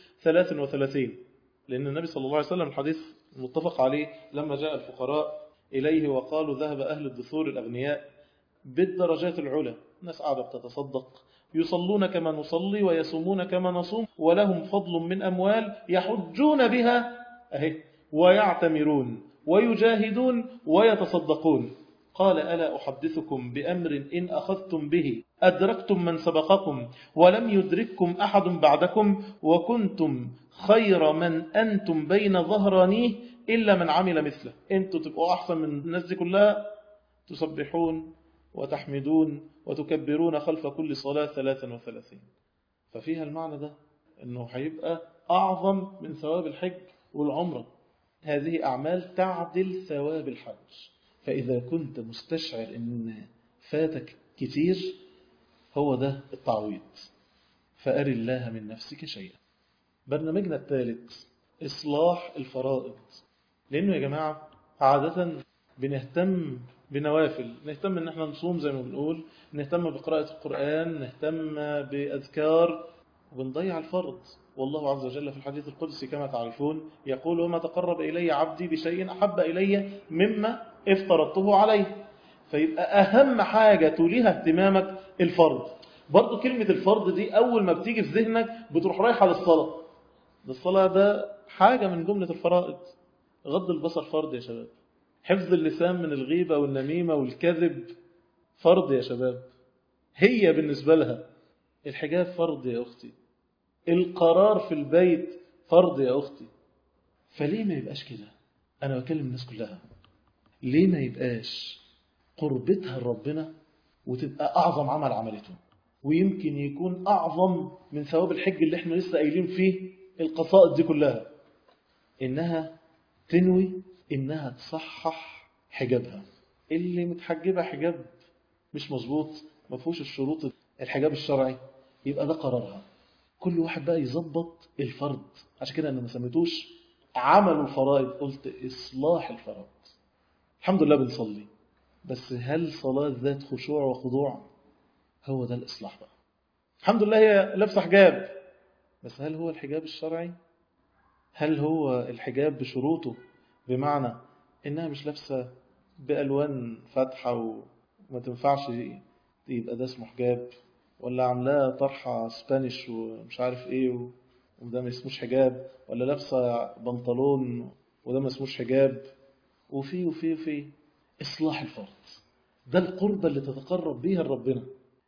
33 لأن النبي صلى الله عليه وسلم الحديث متفق عليه لما جاء الفقراء إليه وقالوا ذهب أهل الدثور الأغنياء بالدرجات العلى ناس قاعدة بتتصدق يصلون كما نصلي ويصومون كما نصوم ولهم فضل من أموال يحجون بها أهي ويعتمرون ويجاهدون ويتصدقون قال ألا أحدثكم بأمر إن أخذتم به أدركتم من سبقكم ولم يدرككم أحد بعدكم وكنتم خير من أنتم بين ظهرانيه إلا من عمل مثله أنتوا تبقوا أحسن من الناس دي كلها تسبحون وتحمدون وتكبرون خلف كل صلاة ثلاثا وثلاثين ففيها المعنى ده أنه هيبقى أعظم من ثواب الحج والعمرة هذه أعمال تعدل ثواب الحج فإذا كنت مستشعر أن فاتك كتير هو ده التعويض فأر الله من نفسك شيئا برنامجنا الثالث إصلاح الفرائض لأنه يا جماعة عادة بنهتم بنوافل نهتم ان احنا نصوم زي ما بنقول نهتم بقراءة القرآن نهتم بأذكار وبنضيع الفرض والله عز وجل في الحديث القدسي كما تعرفون يقول وما تقرب إلي عبدي بشيء أحب إلي مما افترضته عليه فيبقى أهم حاجة توليها اهتمامك الفرض برضو كلمة الفرض دي أول ما بتيجي في ذهنك بتروح رايحة للصلاة الصلاة ده حاجة من جملة الفرائض غض البصر فرض يا شباب حفظ اللسان من الغيبة والنميمة والكذب فرض يا شباب هي بالنسبة لها الحجاب فرض يا أختي القرار في البيت فرض يا أختي فليه ما يبقاش كده أنا بكلم الناس كلها ليه ما يبقاش قربتها لربنا وتبقى أعظم عمل عملته ويمكن يكون أعظم من ثواب الحج اللي احنا لسه قايلين فيه القصائد دي كلها إنها تنوي إنها تصحح حجابها اللي متحجبة حجاب مش مظبوط ما فيهوش الشروط الحجاب الشرعي يبقى ده قرارها كل واحد بقى يظبط الفرض عشان كده انا ما سميتوش عمل الفرائض قلت اصلاح الفرائض الحمد لله بنصلي بس هل صلاة ذات خشوع وخضوع هو ده الإصلاح بقى الحمد لله هي لابسه حجاب بس هل هو الحجاب الشرعي هل هو الحجاب بشروطه بمعنى إنها مش لابسة بألوان فاتحة وما تنفعش يبقى ده اسمه حجاب ولا عاملاه طرحة سبانيش ومش عارف ايه وده ما اسموش حجاب ولا لابسة بنطلون وده ما اسموش حجاب وفي وفي وفي إصلاح الفرد ده القربة اللي تتقرب بيها لربنا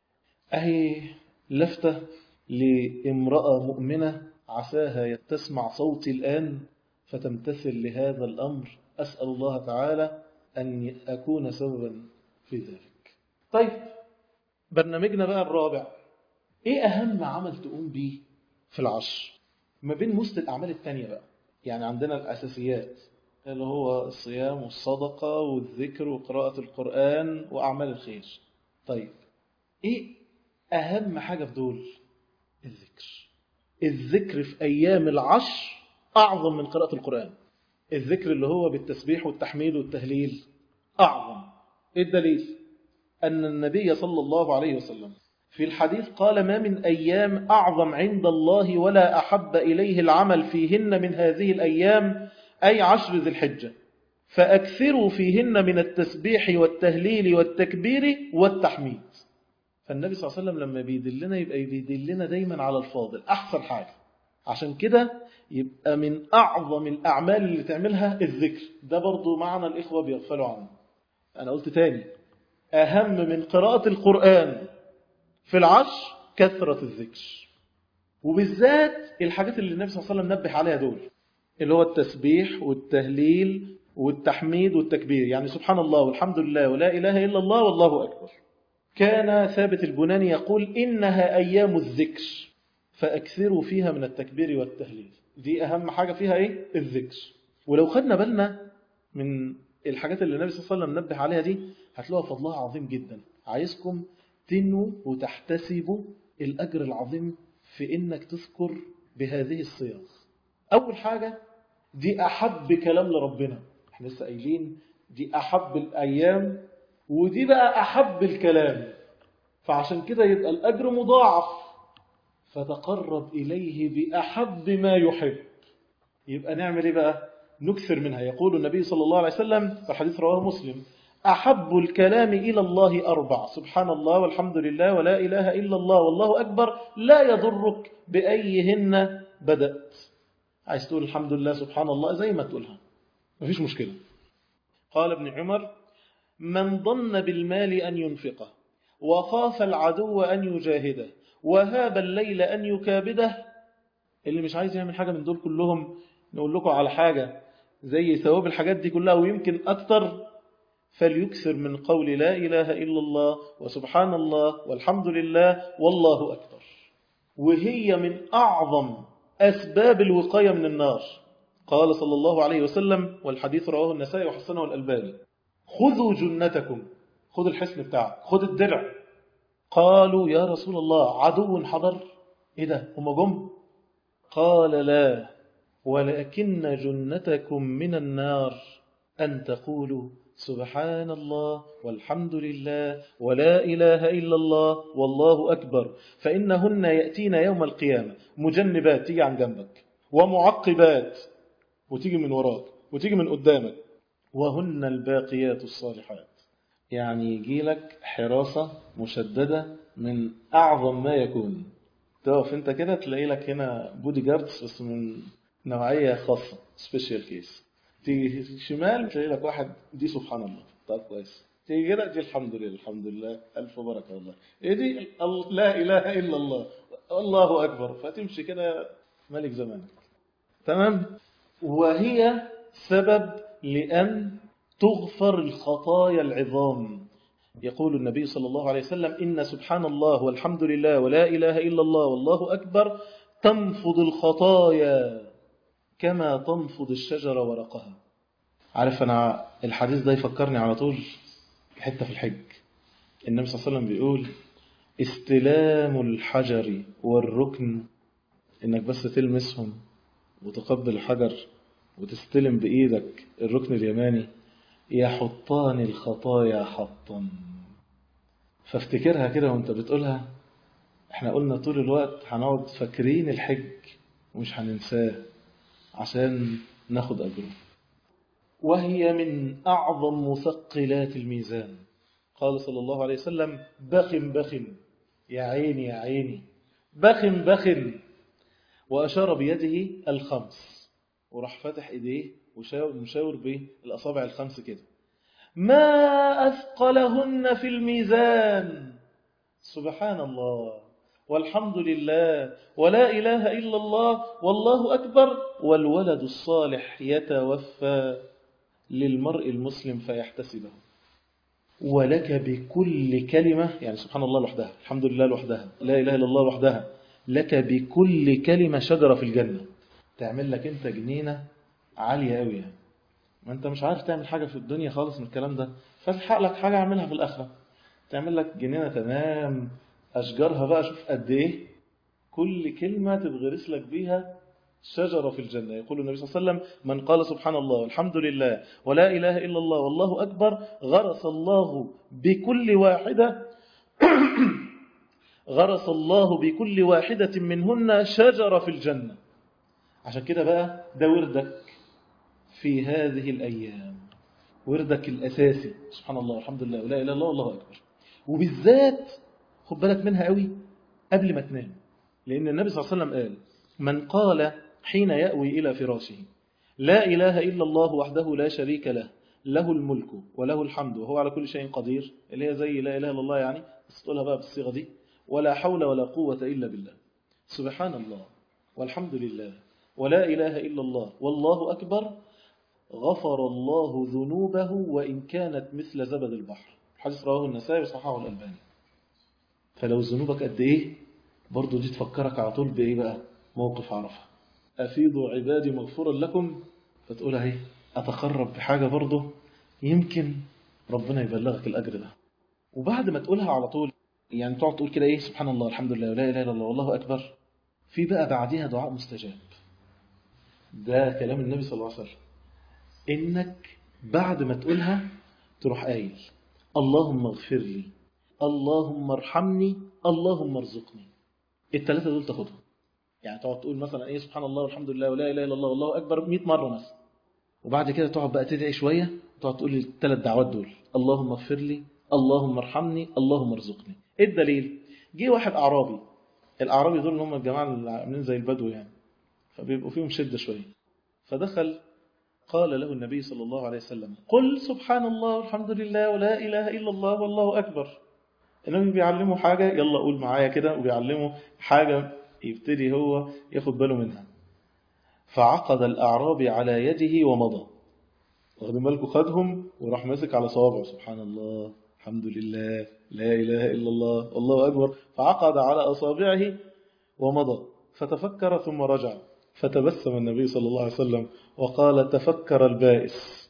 أهي لفتة لامرأة مؤمنة عساها تسمع صوتي الآن فتمتثل لهذا الأمر أسأل الله تعالى أن أكون سببا في ذلك طيب برنامجنا بقى الرابع إيه أهم عمل تقوم بيه في العشر ما بين وسط الأعمال التانية بقى يعني عندنا الأساسيات اللي هو الصيام والصدقة والذكر وقراءة القرآن وأعمال الخير طيب إيه أهم حاجة في دول الذكر الذكر في أيام العشر أعظم من قراءة القرآن الذكر اللي هو بالتسبيح والتحميد والتهليل أعظم إيه الدليل أن النبي صلى الله عليه وسلم في الحديث قال ما من أيام أعظم عند الله ولا أحب إليه العمل فيهن من هذه الأيام أي عشر ذي الحجة فأكثروا فيهن من التسبيح والتهليل والتكبير والتحميد فالنبي صلى الله عليه وسلم لما بيدلنا يبقى بيدلنا دايما على الفاضل أحسن حاجة عشان كده يبقى من أعظم الأعمال اللي تعملها الذكر ده برضو معنى الإخوة بيغفلوا عنه أنا قلت تاني أهم من قراءة القرآن في العشر كثرة الذكر وبالذات الحاجات اللي النبي صلى الله عليه وسلم نبه عليها دول اللي هو التسبيح والتهليل والتحميد والتكبير يعني سبحان الله والحمد لله ولا إله إلا الله والله أكبر كان ثابت البناني يقول إنها أيام الذكر فأكثروا فيها من التكبير والتهليل دي أهم حاجة فيها إيه؟ الذكر ولو خدنا بالنا من الحاجات اللي النبي صلى الله عليه وسلم نبه عليها دي هتلاقوا فضلها عظيم جدا عايزكم تنوا وتحتسبوا الأجر العظيم في إنك تذكر بهذه الصيغ أول حاجة دي أحب كلام لربنا احنا لسه قايلين دي أحب الأيام ودي بقى أحب الكلام فعشان كده يبقى الأجر مضاعف فتقرب إليه بأحب ما يحب يبقى نعمل إيه بقى نكثر منها يقول النبي صلى الله عليه وسلم في حديث رواه مسلم أحب الكلام إلى الله أربع سبحان الله والحمد لله ولا إله إلا الله والله أكبر لا يضرك بأيهن بدأت عايز تقول الحمد لله سبحان الله زي ما تقولها مفيش مشكلة قال ابن عمر من ظن بالمال أن ينفقه وخاف العدو أن يجاهده وهاب الليل أن يكابده اللي مش عايز يعمل حاجة من دول كلهم نقول لكم على حاجة زي ثواب الحاجات دي كلها ويمكن أكتر فليكثر من قول لا إله إلا الله وسبحان الله والحمد لله والله أكبر وهي من أعظم أسباب الوقاية من النار قال صلى الله عليه وسلم والحديث رواه النسائي وحسنه الألباني خذوا جنتكم خذ الحسن بتاعك خذ الدرع قالوا يا رسول الله عدو حضر إيه ده هم جم قال لا ولكن جنتكم من النار أن تقولوا سبحان الله والحمد لله ولا إله إلا الله والله أكبر فإنهن يأتين يوم القيامة مجنبات تيجي عن جنبك ومعقبات وتيجي من وراك وتيجي من قدامك وهن الباقيات الصالحات يعني يجي لك حراسة مشددة من أعظم ما يكون تقف انت كده تلاقي لك هنا بودي جاردز بس من نوعية خاصة سبيشال كيس تيجي شمال تلاقي لك واحد دي سبحان الله طب كويس تيجي كده دي الحمد لله الحمد لله ألف بركة والله إيه دي لا إله إلا الله الله أكبر فتمشي كده ملك زمانك تمام وهي سبب لأن تغفر الخطايا العظام يقول النبي صلى الله عليه وسلم إن سبحان الله والحمد لله ولا إله إلا الله والله أكبر تنفض الخطايا كما تنفض الشجرة ورقها عارف أنا الحديث ده يفكرني على طول حتة في الحج النبي صلى الله عليه وسلم بيقول استلام الحجر والركن إنك بس تلمسهم وتقبل الحجر وتستلم بإيدك الركن اليماني يحطان الخطايا حطا فافتكرها كده وانت بتقولها احنا قلنا طول الوقت هنقعد فاكرين الحج ومش هننساه عشان ناخد أجره وهي من أعظم مثقلات الميزان قال صلى الله عليه وسلم بخ بخ يا عيني يا عيني بخ بخ وأشار بيده الخمس وراح فتح إيديه ومشاور بالأصابع الخمس كده ما أثقلهن في الميزان سبحان الله والحمد لله ولا إله إلا الله والله أكبر والولد الصالح يتوفى للمرء المسلم فيحتسبه ولك بكل كلمة يعني سبحان الله لوحدها الحمد لله لوحدها لا إله إلا الله لوحدها لك بكل كلمة شجرة في الجنة تعمل لك أنت جنينة عالية قوي يعني ما أنت مش عارف تعمل حاجة في الدنيا خالص من الكلام ده فالحق لك حاجة اعملها في الآخرة تعمل لك جنينة تمام أشجارها بقى شوف قد إيه كل كلمة تتغرس لك بيها شجرة في الجنة يقول النبي صلى الله عليه وسلم من قال سبحان الله والحمد لله ولا إله إلا الله والله أكبر غرس الله بكل واحدة غرس الله بكل واحدة منهن شجرة في الجنة عشان كده بقى ده وردك في هذه الأيام وردك الأساسي سبحان الله الحمد لله ولا إله إلا الله والله أكبر وبالذات خد بالك منها قوي قبل ما تنام لأن النبي صلى الله عليه وسلم قال من قال حين يأوي إلى فراشه لا إله إلا الله وحده لا شريك له له الملك وله الحمد وهو على كل شيء قدير اللي هي زي لا إله إلا الله يعني بس تقولها بقى بالصيغة دي ولا حول ولا قوة إلا بالله سبحان الله والحمد لله ولا إله إلا الله والله أكبر غفر الله ذنوبه وإن كانت مثل زبد البحر حديث رواه النسائي وصححه الألباني فلو ذنوبك قد إيه برضه دي تفكرك على طول بإيه بقى موقف عرفة أفيضوا عبادي مغفورا لكم فتقول اهي أتقرب بحاجة برضه يمكن ربنا يبلغك الأجر ده وبعد ما تقولها على طول يعني تقعد تقول كده إيه سبحان الله الحمد لله ولا إله إلا الله والله أكبر في بقى بعدها دعاء مستجاب ده كلام النبي صلى الله عليه وسلم إنك بعد ما تقولها تروح قايل اللهم اغفر لي اللهم ارحمني اللهم ارزقني الثلاثة دول تاخدهم يعني تقعد تقول مثلا ايه سبحان الله والحمد لله ولا اله الا الله والله اكبر 100 مره مثلا وبعد كده تقعد بقى تدعي شويه تقعد تقول الثلاث دعوات دول اللهم اغفر لي اللهم ارحمني اللهم ارزقني ايه الدليل جه واحد اعرابي الاعرابي دول اللي هم الجماعه اللي عاملين زي البدو يعني فبيبقوا فيهم شده شويه فدخل قال له النبي صلى الله عليه وسلم قل سبحان الله والحمد لله ولا اله الا الله والله اكبر النبي بيعلمه حاجه يلا قول معايا كده وبيعلمه حاجه يبتدي هو ياخد باله منها فعقد الأعرابي على يده ومضى واخدين بالكم خدهم وراح ماسك على صوابعه سبحان الله الحمد لله لا إله إلا الله والله أكبر فعقد على أصابعه ومضى فتفكر ثم رجع فتبسم النبي صلى الله عليه وسلم وقال تفكر البائس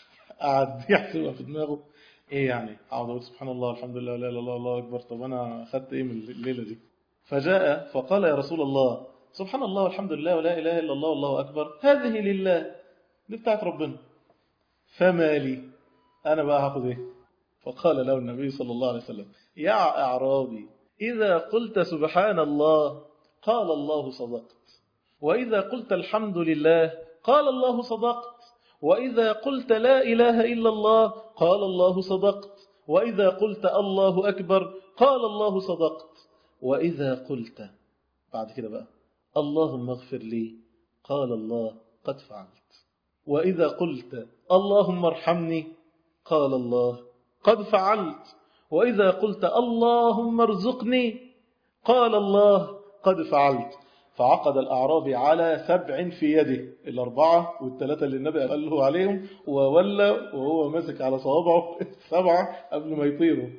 قعد يحسبها في دماغه ايه يعني اقعد اقول سبحان الله الحمد لله لا اله الا الله الله اكبر طب انا خدت ايه من الليله دي فجاء فقال يا رسول الله سبحان الله والحمد لله ولا إله إلا الله والله أكبر هذه لله دي بتاعت ربنا فما لي أنا بقى هاخد إيه فقال له النبي صلى الله عليه وسلم يا أعرابي إذا قلت سبحان الله قال الله صدقت وإذا قلت الحمد لله قال الله صدقت وإذا قلت لا إله إلا الله قال الله صدقت وإذا قلت الله أكبر قال الله صدقت وإذا قلت بعد كده بقى اللهم اغفر لي قال الله قد فعلت وإذا قلت اللهم ارحمني قال الله قد فعلت وإذا قلت اللهم ارزقني قال الله قد فعلت فعقد الأعرابي على سبع في يده الأربعة والثلاثة اللي النبي قال له عليهم وولى وهو ماسك على صوابعه السبعة قبل ما يطيروا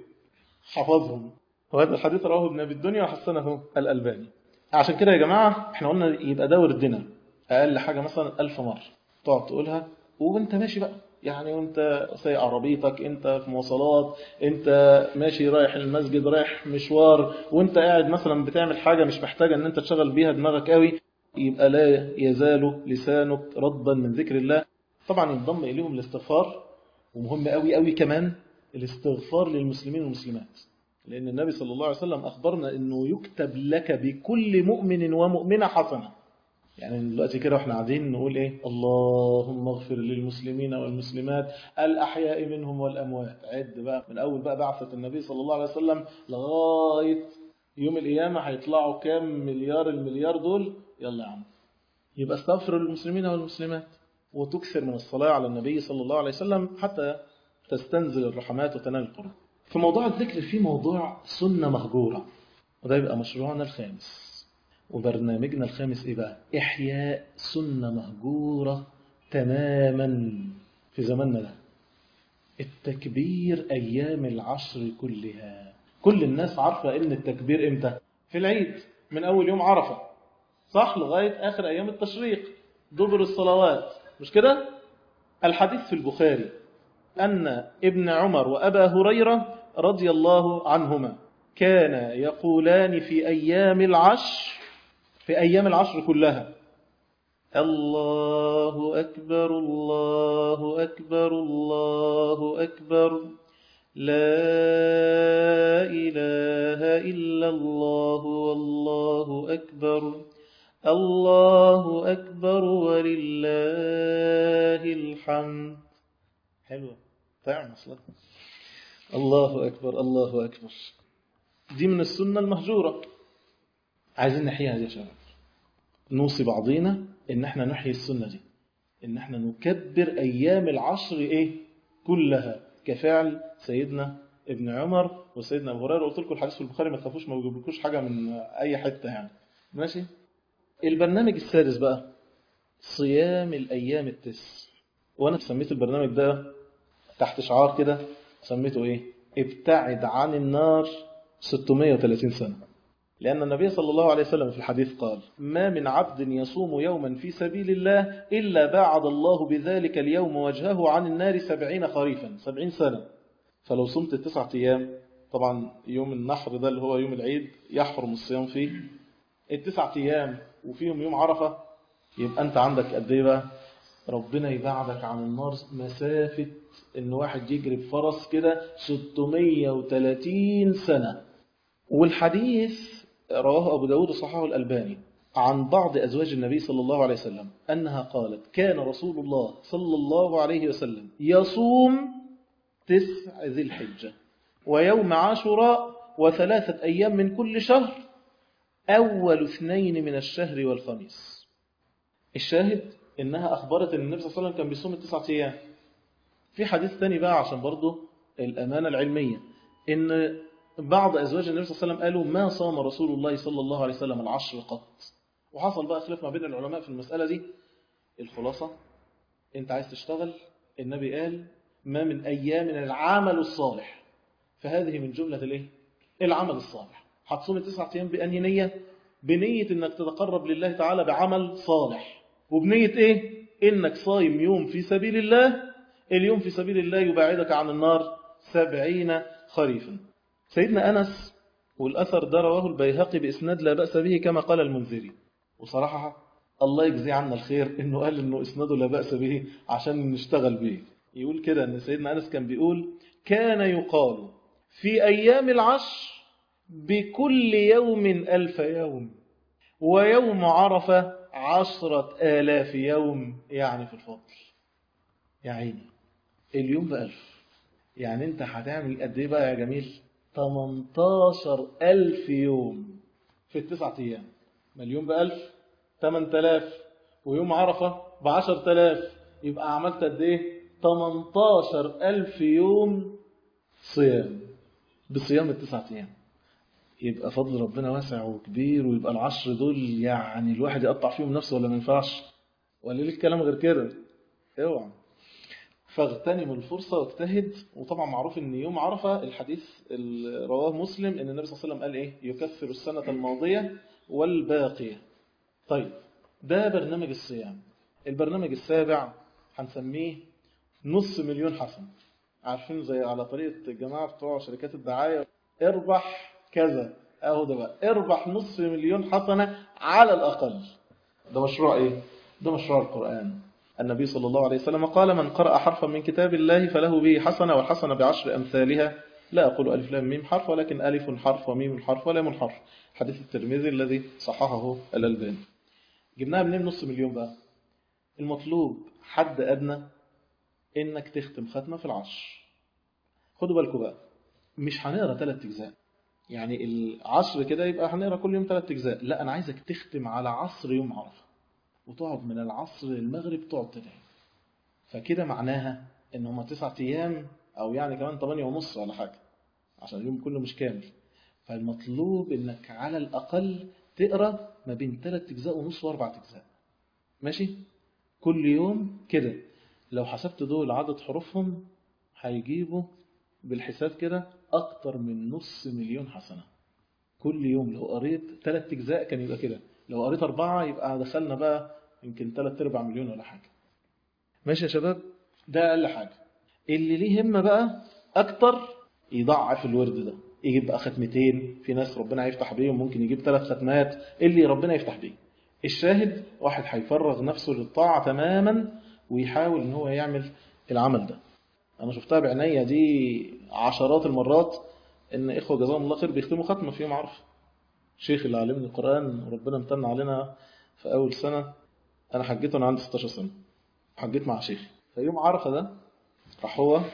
حفظهم وهذا الحديث رواه ابن أبي الدنيا وحسنه الألباني عشان كده يا جماعة احنا قلنا يبقى ده وردنا أقل حاجة مثلا ألف مرة تقعد تقولها وانت ماشي بقى يعني وانت سايق عربيتك انت في مواصلات انت ماشي رايح المسجد رايح مشوار وانت قاعد مثلا بتعمل حاجة مش محتاجة ان انت تشغل بيها دماغك قوي يبقى لا يزال لسانك رضا من ذكر الله طبعا ينضم إليهم الاستغفار ومهم قوي قوي كمان الاستغفار للمسلمين والمسلمات لأن النبي صلى الله عليه وسلم أخبرنا أنه يكتب لك بكل مؤمن ومؤمنة حسنة يعني دلوقتي كده واحنا قاعدين نقول ايه اللهم اغفر للمسلمين والمسلمات الأحياء منهم والأموات عد بقى من أول بقى بعثة النبي صلى الله عليه وسلم لغاية يوم القيامة هيطلعوا كام مليار المليار دول يلا يا عم يبقى استغفر للمسلمين والمسلمات وتكثر من الصلاة على النبي صلى الله عليه وسلم حتى تستنزل الرحمات وتنال القرب في موضوع الذكر في موضوع سنة مهجورة وده يبقى مشروعنا الخامس وبرنامجنا الخامس إيه بقى إحياء سنة مهجورة تماما في زماننا ده التكبير أيام العشر كلها كل الناس عارفة إن التكبير إمتى في العيد من أول يوم عرفة صح لغاية آخر أيام التشريق دبر الصلوات مش كده الحديث في البخاري أن ابن عمر وأبا هريرة رضي الله عنهما كان يقولان في أيام العشر في أيام العشر كلها الله أكبر الله أكبر الله أكبر لا إله إلا الله والله أكبر الله أكبر ولله أصلا الله أكبر الله أكبر دي من السنة المهجورة عايزين نحييها دي يا شباب نوصي بعضينا ان احنا نحيي السنة دي ان احنا نكبر ايام العشر ايه كلها كفعل سيدنا ابن عمر وسيدنا ابو هريره قلت لكم الحديث في البخاري ما تخافوش ما بجيبلكوش حاجه من اي حته يعني ماشي البرنامج السادس بقى صيام الايام التسع وانا سميت البرنامج ده تحت شعار كده سميته ايه ابتعد عن النار 630 سنه لأن النبي صلى الله عليه وسلم في الحديث قال ما من عبد يصوم يوما في سبيل الله إلا باعد الله بذلك اليوم وجهه عن النار سبعين خريفا سبعين سنة فلو صمت التسعة أيام طبعا يوم النحر ده اللي هو يوم العيد يحرم الصيام فيه التسعة أيام وفيهم يوم عرفة يبقى أنت عندك قد إيه بقى ربنا يبعدك عن النار مسافة إن واحد يجري بفرس كده 630 سنة والحديث رواه أبو داود صححه الألباني عن بعض أزواج النبي صلى الله عليه وسلم أنها قالت كان رسول الله صلى الله عليه وسلم يصوم تسع ذي الحجة ويوم عاشوراء وثلاثة أيام من كل شهر أول اثنين من الشهر والخميس الشاهد إنها أخبرت أن النبي صلى الله عليه وسلم كان بيصوم التسعة أيام في حديث ثاني بقى عشان برضه الأمانة العلمية إن بعض أزواج النبي صلى الله عليه وسلم قالوا ما صام رسول الله صلى الله عليه وسلم العشر قط وحصل بقى خلاف ما بين العلماء في المسألة دي الخلاصة انت عايز تشتغل النبي قال ما من أيام العمل الصالح فهذه من جملة الايه العمل الصالح هتصوم التسعة أيام بأنهي نية بنية انك تتقرب لله تعالى بعمل صالح وبنية ايه انك صايم يوم في سبيل الله اليوم في سبيل الله يبعدك عن النار سبعين خريفا سيدنا أنس والأثر ده رواه البيهقي بإسناد لا بأس به كما قال المنذري وصراحة الله يجزي عنا الخير إنه قال إنه إسناده لا بأس به عشان نشتغل به يقول كده إن سيدنا أنس كان بيقول كان يقال في أيام العشر بكل يوم ألف يوم ويوم عرفة عشرة آلاف يوم يعني في الفضل يا عيني اليوم بألف يعني انت هتعمل قد ايه بقى يا جميل 18 ألف يوم في التسعة أيام مليون بألف 8000 ويوم عرفة بعشر تلاف يبقى عملت قد إيه 18 ألف يوم صيام بصيام التسعة أيام يبقى فضل ربنا واسع وكبير ويبقى العشر دول يعني الواحد يقطع فيهم نفسه ولا ما ينفعش ولا ليه الكلام غير كده اوعى فاغتنم الفرصة واجتهد وطبعا معروف ان يوم عرفة الحديث اللي رواه مسلم ان النبي صلى الله عليه وسلم قال ايه يكفر السنة الماضية والباقية طيب ده برنامج الصيام البرنامج السابع هنسميه نص مليون حسنة عارفين زي على طريقة الجماعة بتوع شركات الدعاية اربح كذا اهو ده بقى اربح نصف مليون حسنة على الأقل ده مشروع ايه ده مشروع القرآن النبي صلى الله عليه وسلم قال من قرأ حرفا من كتاب الله فله به حسنة والحسنة بعشر أمثالها لا أقول ألف لام ميم حرف ولكن ألف حرف وميم حرف ولام حرف حديث الترمذي الذي صححه الألباني جبناها منين نص مليون بقى المطلوب حد أدنى إنك تختم ختمة في العشر خدوا بالكم بقى مش هنقرا ثلاث أجزاء يعني العصر كده يبقى هنقرا كل يوم ثلاث أجزاء لا أنا عايزك تختم على عصر يوم عرفة وتقعد من العصر للمغرب تقعد تدعي فكده معناها ان هما تسعة ايام او يعني كمان تمانية ونص ولا حاجة عشان اليوم كله مش كامل فالمطلوب انك على الاقل تقرا ما بين ثلاث اجزاء ونص واربع اجزاء ماشي كل يوم كده لو حسبت دول عدد حروفهم هيجيبوا بالحساب كده اكتر من نص مليون حسنة كل يوم لو قريت ثلاث اجزاء كان يبقى كده لو قريت أربعة يبقى دخلنا بقى يمكن ثلاث أرباع مليون ولا حاجة ماشي يا شباب ده أقل حاجة اللي ليه همة بقى أكتر يضعف الورد ده يجيب بقى ختمتين في ناس ربنا يفتح بيهم ممكن يجيب ثلاث ختمات اللي ربنا يفتح بيه الشاهد واحد هيفرغ نفسه للطاعة تماما ويحاول ان هو يعمل العمل ده انا شفتها بعناية دي عشرات المرات ان اخوة جزاهم الله خير بيختموا ختمة في يوم عرفه شيخ اللي علمني القرآن وربنا امتن علينا في أول سنة أنا حجيت وأنا عندي 16 سنة حجيت مع شيخي فيوم عرفة ده راح هو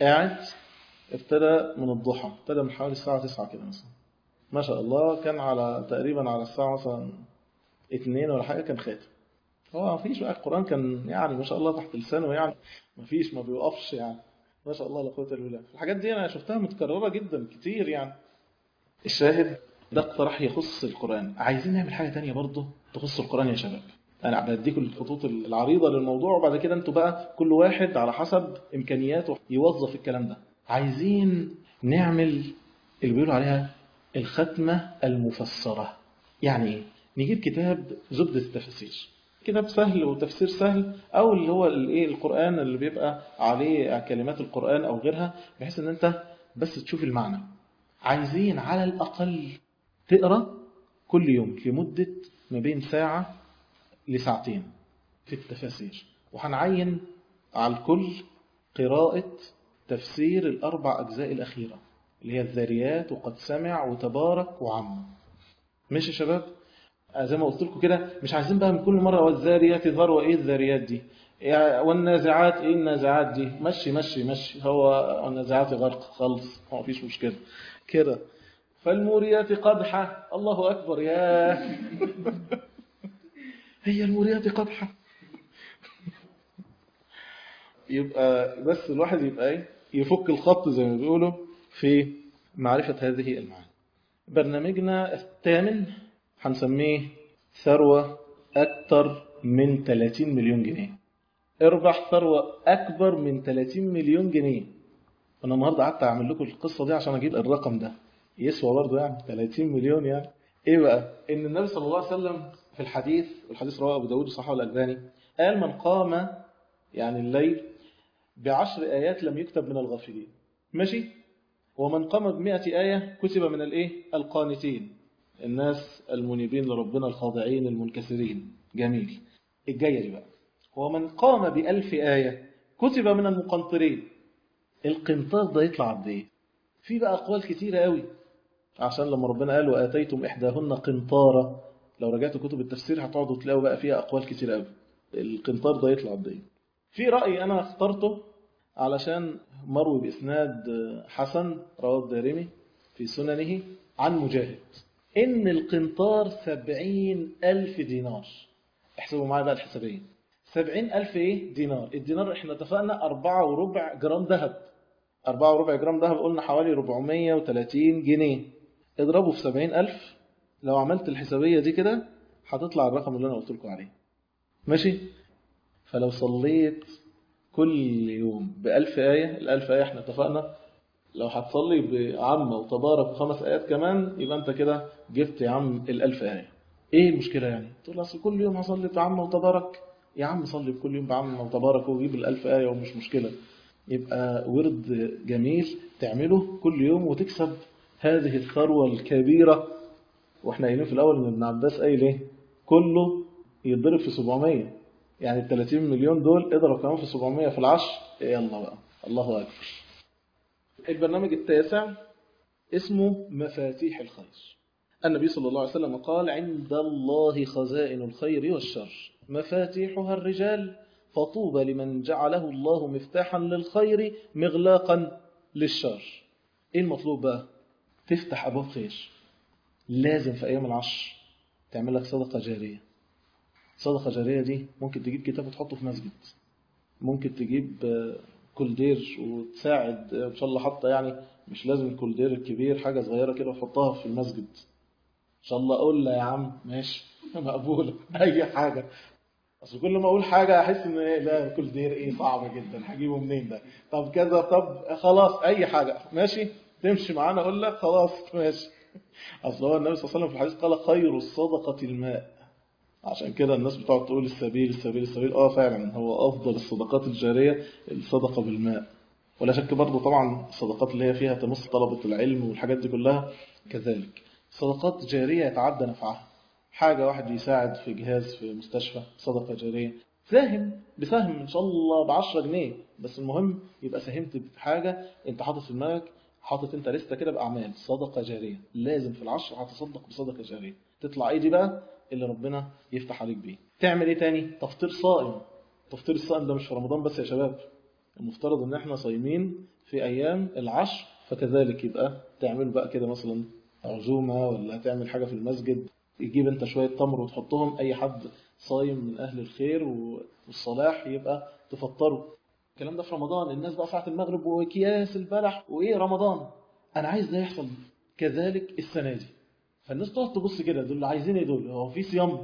قاعد ابتدى من الضحى ابتدى من حوالي الساعة 9 كده مثلا ما شاء الله كان على تقريبا على الساعة مثلا اتنين ولا حاجة كان خاتم هو ما فيش بقى القرآن كان يعني ما شاء الله تحت لسانه يعني ما فيش ما بيوقفش يعني ما شاء الله لا قوة إلا بالله الحاجات دي أنا شفتها متكررة جدا كتير يعني الشاهد ده اقتراح يخص القرآن عايزين نعمل حاجة تانية برضه تخص القرآن يا شباب أنا بديكم الخطوط العريضة للموضوع وبعد كده أنتوا بقى كل واحد على حسب إمكانياته يوظف الكلام ده عايزين نعمل اللي بيقولوا عليها الختمة المفسرة يعني إيه؟ نجيب كتاب زبدة التفاسير كتاب سهل وتفسير سهل او اللي هو الايه القران اللي بيبقى عليه كلمات القران او غيرها بحيث ان انت بس تشوف المعنى عايزين على الاقل تقرا كل يوم لمده ما بين ساعه لساعتين في التفاسير وهنعين على الكل قراءه تفسير الاربع اجزاء الاخيره اللي هي الذاريات وقد سمع وتبارك وعم ماشي يا شباب زي ما قلت لكم كده مش عايزين بقى من كل مرة والذاريات ذروة ايه الذاريات دي يعني والنازعات ايه النازعات دي مشي مشي مشي هو والنازعات غرق خلص هو مفيش مشكلة كده فالموريات قدحة الله أكبر يا هي الموريات قدحة يبقى بس الواحد يبقى ايه يفك الخط زي ما بيقولوا في معرفة هذه المعاني برنامجنا الثامن هنسميه ثروة أكثر من 30 مليون جنيه اربح ثروة أكبر من 30 مليون جنيه أنا النهاردة قعدت أعمل لكم القصة دي عشان أجيب الرقم ده يسوى برضه يعني 30 مليون يعني إيه بقى؟ إن النبي صلى الله عليه وسلم في الحديث والحديث رواه أبو داود وصححه الألباني قال من قام يعني الليل بعشر آيات لم يكتب من الغافلين ماشي؟ ومن قام بمئة آية كتب من الإيه؟ القانتين الناس المنيبين لربنا الخاضعين المنكسرين جميل الجاية دي بقى ومن قام بألف آية كتب من المقنطرين القنطار ده يطلع قد ايه في بقى أقوال كتيرة قوي عشان لما ربنا قال وآتيتم إحداهن قنطارة لو رجعتوا كتب التفسير هتقعدوا تلاقوا بقى فيها أقوال كتيرة قوي القنطار ده يطلع قد ايه في رأي أنا اخترته علشان مروي بإسناد حسن رواه الدارمي في سننه عن مجاهد إن القنطار سبعين ألف دينار احسبوا معايا بقى الحسابية سبعين ألف إيه دينار الدينار إحنا اتفقنا أربعة وربع جرام ذهب أربعة وربع جرام ذهب قلنا حوالي 430 جنيه اضربه في سبعين ألف لو عملت الحسابية دي كده هتطلع الرقم اللي أنا قلت لكم عليه ماشي فلو صليت كل يوم بألف آية الألف آية احنا اتفقنا لو هتصلي بعم وتبارك وخمس آيات كمان يبقى أنت كده جبت يا عم الألف آية إيه المشكلة يعني تقول أصل كل يوم هصلي بعم وتبارك يا عم صلي كل يوم بعم وتبارك وجيب الألف آية ومش مشكلة يبقى ورد جميل تعمله كل يوم وتكسب هذه الثروة الكبيرة واحنا قايلين في الأول إن ابن عباس قايل إيه كله يتضرب في 700 يعني ال 30 مليون دول اضرب كمان في 700 في العشر يلا بقى الله أكبر البرنامج التاسع اسمه مفاتيح الخير النبي صلى الله عليه وسلم قال عند الله خزائن الخير والشر مفاتيحها الرجال فطوبى لمن جعله الله مفتاحا للخير مغلاقا للشر ايه المطلوب بقى تفتح ابواب خير لازم في ايام العشر تعمل لك صدقه جاريه صدقه جاريه دي ممكن تجيب كتاب وتحطه في مسجد ممكن تجيب كولدير وتساعد ان شاء الله حتى يعني مش لازم الكولدير الكبير حاجه صغيره كده وتحطها في المسجد ان شاء الله اقول لا يا عم ماشي مقبوله اي حاجه اصل كل ما اقول حاجه احس ان ايه لا كولدير ايه صعب جدا هجيبه منين ده طب كذا طب خلاص اي حاجه ماشي تمشي معانا اقول لك خلاص ماشي اصل هو النبي صلى الله عليه وسلم في الحديث قال خير الصدقه الماء عشان كده الناس بتقعد تقول السبيل السبيل السبيل اه فعلا هو افضل الصدقات الجاريه الصدقه بالماء ولا شك برضه طبعا الصدقات اللي هي فيها تمس طلبه العلم والحاجات دي كلها كذلك صدقات جاريه يتعدى نفعها حاجه واحد يساعد في جهاز في مستشفى صدقه جاريه ساهم بسهم ان شاء الله ب 10 جنيه بس المهم يبقى ساهمت بحاجه انت حاطط في دماغك حاطط انت لسته كده باعمال صدقه جاريه لازم في العشر هتصدق بصدقه جاريه تطلع ايه دي بقى اللي ربنا يفتح عليك بيه تعمل ايه تاني تفطير صائم تفطير الصائم ده مش في رمضان بس يا شباب المفترض ان احنا صايمين في ايام العشر فكذلك يبقى تعمل بقى كده مثلا عزومة ولا تعمل حاجة في المسجد يجيب انت شوية تمر وتحطهم اي حد صايم من اهل الخير والصلاح يبقى تفطره الكلام ده في رمضان الناس بقى ساعة المغرب وكياس البلح وايه رمضان انا عايز ده يحصل كذلك السنة دي فالناس تقعد تبص كده دول عايزين ايه دول هو في صيام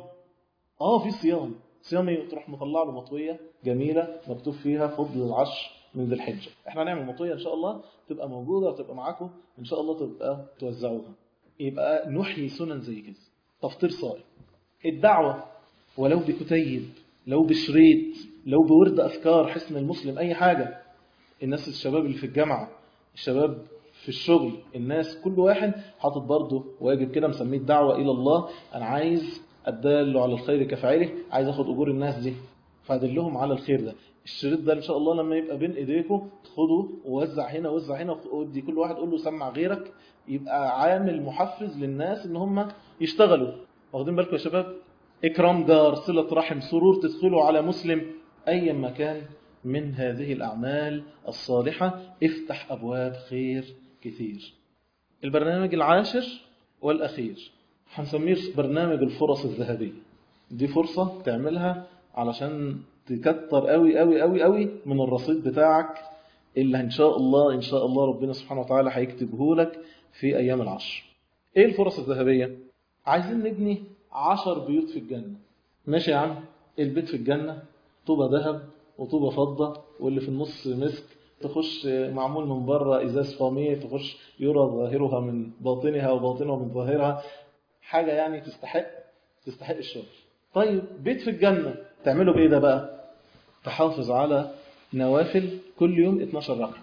اه في صيام صيام ايه تروح مطلع له مطويه جميله مكتوب فيها فضل العشر من ذي الحجه احنا هنعمل مطويه ان شاء الله تبقى موجوده وتبقى معاكم ان شاء الله تبقى توزعوها يبقى نحيي سنن زي كده تفطير صائم الدعوه ولو بكتيب لو بشريط لو بورد افكار حسن المسلم اي حاجه الناس الشباب اللي في الجامعه الشباب في الشغل الناس كل واحد حاطط برضه واجب كده مسميه الدعوة إلى الله أنا عايز أدل على الخير كفاعله عايز أخد أجور الناس دي فأدلهم على الخير ده الشريط ده إن شاء الله لما يبقى بين إيديكم خده ووزع هنا ووزع هنا ودي كل واحد قول له سمع غيرك يبقى عامل محفز للناس إن هم يشتغلوا واخدين بالكم يا شباب إكرام جار صلة رحم سرور تدخلوا على مسلم أي مكان من هذه الأعمال الصالحة افتح أبواب خير كثير البرنامج العاشر والأخير هنسميه برنامج الفرص الذهبية دي فرصة تعملها علشان تكتر قوي قوي قوي قوي من الرصيد بتاعك اللي إن شاء الله إن شاء الله ربنا سبحانه وتعالى هيكتبه لك في أيام العشر إيه الفرص الذهبية؟ عايزين نبني عشر بيوت في الجنة ماشي يا عم البيت في الجنة طوبة ذهب وطوبة فضة واللي في النص مسك تخش معمول من بره ازاز فاميه تخش يرى ظاهرها من باطنها وباطنها من ظاهرها حاجه يعني تستحق تستحق الشغل طيب بيت في الجنه تعمله بايه ده بقى تحافظ على نوافل كل يوم 12 ركعه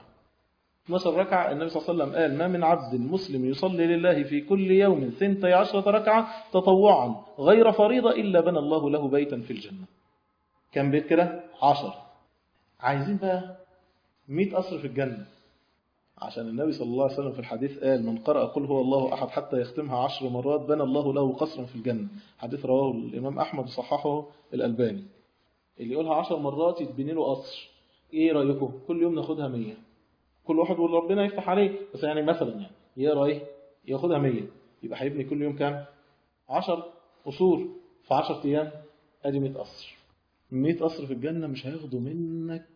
12 ركعة النبي صلى الله عليه وسلم قال ما من عبد مسلم يصلي لله في كل يوم ثنتي عشرة ركعة تطوعا غير فريضة إلا بنى الله له بيتا في الجنة كم بيت كده؟ عشر عايزين بقى 100 قصر في الجنة عشان النبي صلى الله عليه وسلم في الحديث قال من قرأ قل هو الله أحد حتى يختمها عشر مرات بنى الله له قصرا في الجنة حديث رواه الإمام أحمد وصححه الألباني اللي يقولها عشر مرات يتبني له قصر إيه رأيكم كل يوم ناخدها مية كل واحد يقول ربنا يفتح عليه بس يعني مثلا يعني يقرا ايه ياخدها 100 يبقى هيبني كل يوم كام 10 قصور في 10 ايام ادي 100 قصر 100 قصر في الجنه مش هياخدوا منك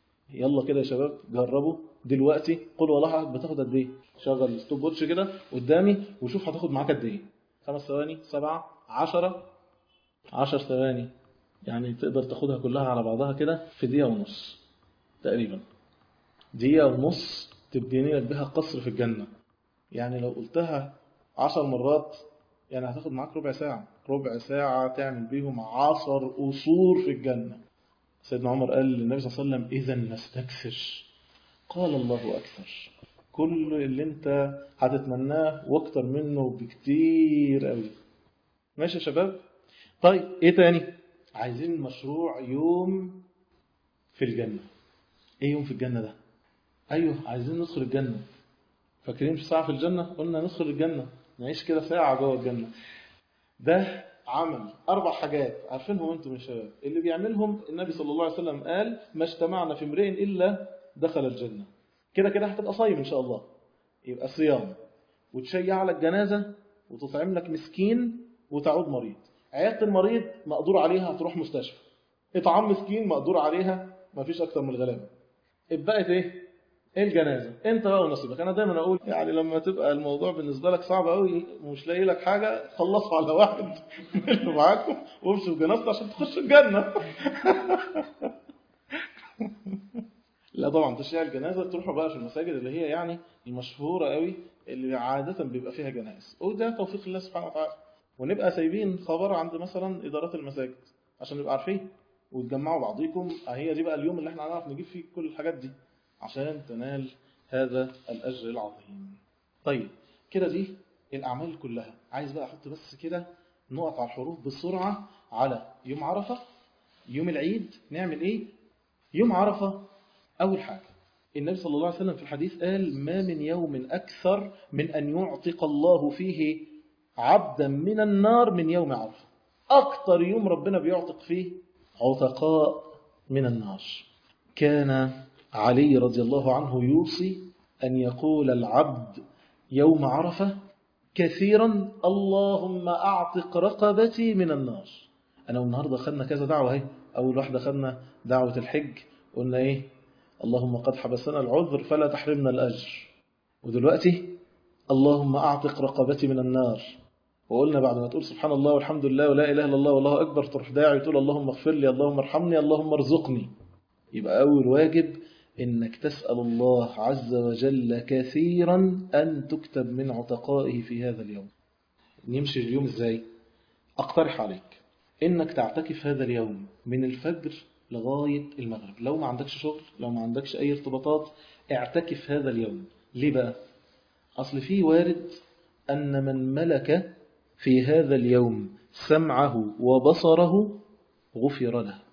يلا كده يا شباب جربوا دلوقتي قل والله بتاخد قد ايه شغل ستوب واتش كده قدامي وشوف هتاخد معاك قد ايه خمس ثواني سبعة عشرة عشر ثواني يعني تقدر تاخدها كلها على بعضها كده في دقيقة ونص تقريبا دقيقة ونص تبني لك بها قصر في الجنة يعني لو قلتها عشر مرات يعني هتاخد معاك ربع ساعة ربع ساعة تعمل بيهم عشر قصور في الجنة سيدنا عمر قال للنبي صلى الله عليه وسلم إذا نستكثر قال الله أكثر كل اللي انت هتتمناه واكتر منه بكتير قوي ماشي يا شباب طيب ايه تاني عايزين مشروع يوم في الجنة ايه يوم في الجنة ده ايوه عايزين ندخل الجنة فاكرين في ساعة في الجنة قلنا ندخل الجنة نعيش كده ساعة جوه الجنة ده عمل أربع حاجات عارفينهم أنتم يا شباب اللي بيعملهم النبي صلى الله عليه وسلم قال ما اجتمعنا في امرئ إلا دخل الجنة كده كده هتبقى صايم إن شاء الله يبقى صيام وتشيع على الجنازة وتطعم لك مسكين وتعود مريض عيادة المريض مقدور عليها هتروح مستشفى إطعام مسكين مقدور عليها ما فيش أكتر من الغلابة بقت إيه الجنازة انت بقى ونصيبك انا دايما اقول يعني لما تبقى الموضوع بالنسبة لك صعب قوي ومش لاقي لك حاجة خلصوا على واحد من اللي معاكم وامشوا بجنازته عشان تخش الجنة لا طبعا تشيع الجنازة تروحوا بقى في المساجد اللي هي يعني المشهورة قوي اللي عادة بيبقى فيها جنائز وده توفيق الله سبحانه وتعالى ونبقى سايبين خبر عند مثلا إدارات المساجد عشان نبقى عارفين وتجمعوا بعضيكم هي دي بقى اليوم اللي احنا هنعرف نجيب فيه كل الحاجات دي عشان تنال هذا الأجر العظيم طيب كده دي الأعمال كلها عايز بقى أحط بس كده نقط على الحروف بسرعة على يوم عرفة يوم العيد نعمل إيه يوم عرفة أول حاجة النبي صلى الله عليه وسلم في الحديث قال ما من يوم أكثر من أن يعتق الله فيه عبدا من النار من يوم عرفة أكثر يوم ربنا بيعتق فيه عتقاء من النار كان علي رضي الله عنه يوصي أن يقول العبد يوم عرفة كثيرا اللهم أعتق رقبتي من النار أنا النهاردة خدنا كذا دعوة هي أول واحدة خدنا دعوة الحج قلنا إيه اللهم قد حبسنا العذر فلا تحرمنا الأجر ودلوقتي اللهم أعتق رقبتي من النار وقلنا بعد ما تقول سبحان الله والحمد لله ولا إله إلا الله والله أكبر تروح داعي تقول اللهم اغفر لي اللهم ارحمني اللهم ارزقني يبقى أول واجب إنك تسأل الله عز وجل كثيرا أن تكتب من عتقائه في هذا اليوم نمشي اليوم إزاي أقترح عليك إنك تعتكف هذا اليوم من الفجر لغاية المغرب لو ما عندكش شغل لو ما عندكش أي ارتباطات اعتكف هذا اليوم ليه بقى أصل فيه وارد أن من ملك في هذا اليوم سمعه وبصره غفر له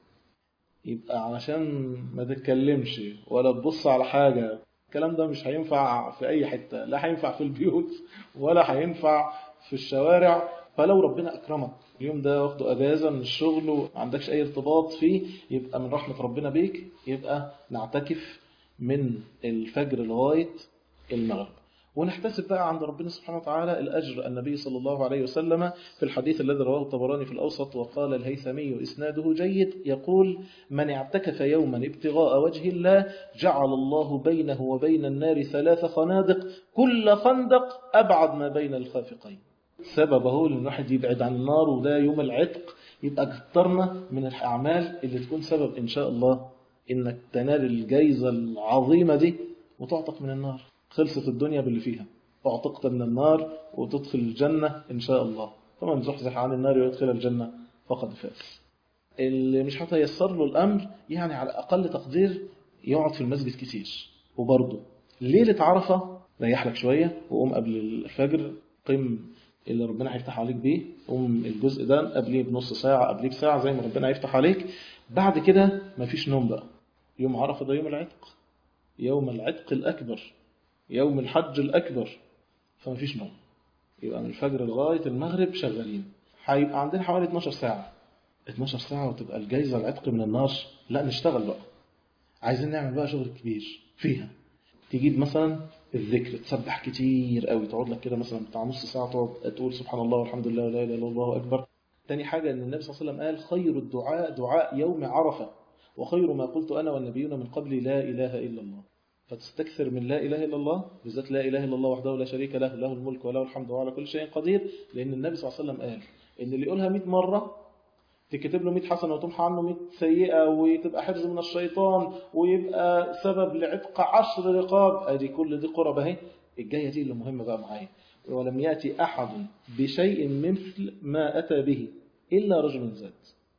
يبقى علشان ما تتكلمش ولا تبص على حاجة الكلام ده مش هينفع في أي حتة لا هينفع في البيوت ولا هينفع في الشوارع فلو ربنا أكرمك اليوم ده واخده أجازة من الشغل وما عندكش أي ارتباط فيه يبقى من رحمة ربنا بيك يبقى نعتكف من الفجر لغاية المغرب ونحتسب بقى عند ربنا سبحانه وتعالى الأجر النبي صلى الله عليه وسلم في الحديث الذي رواه الطبراني في الأوسط وقال الهيثمي إسناده جيد يقول من اعتكف يوما ابتغاء وجه الله جعل الله بينه وبين النار ثلاث خنادق كل خندق أبعد ما بين الخافقين سببه ان الواحد يبعد عن النار وده يوم العتق يبقى كترنا من الأعمال اللي تكون سبب إن شاء الله إنك تنال الجايزة العظيمة دي وتعتق من النار خلصت الدنيا باللي فيها اعتقت من النار وتدخل الجنة إن شاء الله فمن زحزح عن النار ويدخل الجنة فقد فاز اللي مش هتيسر له الأمر يعني على أقل تقدير يقعد في المسجد كتير وبرضه ليلة عرفة ريح لك شوية وقوم قبل الفجر قم اللي ربنا هيفتح عليك بيه قوم الجزء ده قبليه بنص ساعة قبليه بساعة زي ما ربنا هيفتح عليك بعد كده مفيش نوم بقى يوم عرفة ده يوم العتق يوم العتق الأكبر يوم الحج الأكبر فمفيش نوم يبقى من الفجر لغاية المغرب شغالين هيبقى عندنا حوالي 12 ساعة 12 ساعة وتبقى الجايزة العتق من النار لا نشتغل بقى عايزين نعمل بقى شغل كبير فيها تجيب مثلا الذكر تسبح كتير قوي تقعد لك كده مثلا بتاع نص ساعة تقعد تقول سبحان الله والحمد لله ولا اله الا الله اكبر تاني حاجة ان النبي صلى الله عليه وسلم قال خير الدعاء دعاء يوم عرفة وخير ما قلت أنا والنبيون من قبل لا إله إلا الله فتستكثر من لا إله إلا الله بالذات لا إله إلا الله وحده لا شريك له له الملك وله الحمد وعلى كل شيء قدير لأن النبي صلى الله عليه وسلم قال إن اللي يقولها 100 مرة تكتب له 100 حسنة وتمحى عنه 100 سيئة وتبقى حفظ من الشيطان ويبقى سبب لعتق عشر رقاب ادي كل دي قرب اهي الجاية دي اللي مهمة بقى معايا ولم يأتي أحد بشيء مثل ما أتى به إلا رجل زاد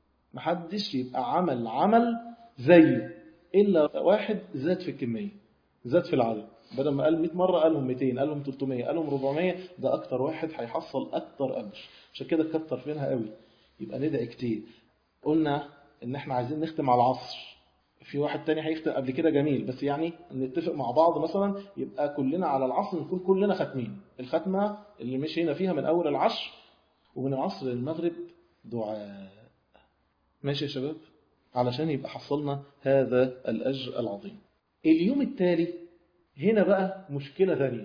محدش يبقى عمل عمل زيه إلا واحد زاد في الكمية زاد في العدد بدل ما قال 100 مرة قالهم 200 قالهم 300 قالهم 400 ده أكتر واحد هيحصل أكتر أجر عشان كده كتر فينها قوي يبقى ندعي كتير قلنا ان احنا عايزين نختم على العصر في واحد تاني هيختم قبل كده جميل بس يعني نتفق مع بعض مثلا يبقى كلنا على العصر نكون كلنا ختمين الختمة اللي مشينا فيها من أول العشر ومن العصر للمغرب دعاء ماشي يا شباب علشان يبقى حصلنا هذا الأجر العظيم اليوم التالي هنا بقى مشكلة ثانية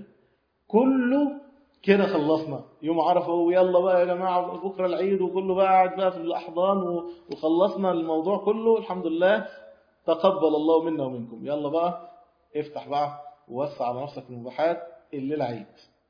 كله كده خلصنا يوم عرفه ويلا بقى يا جماعة بكرة العيد وكله بقى قاعد بقى في الأحضان وخلصنا الموضوع كله الحمد لله تقبل الله منا ومنكم يلا بقى افتح بقى ووسع على نفسك المباحات الليلة عيد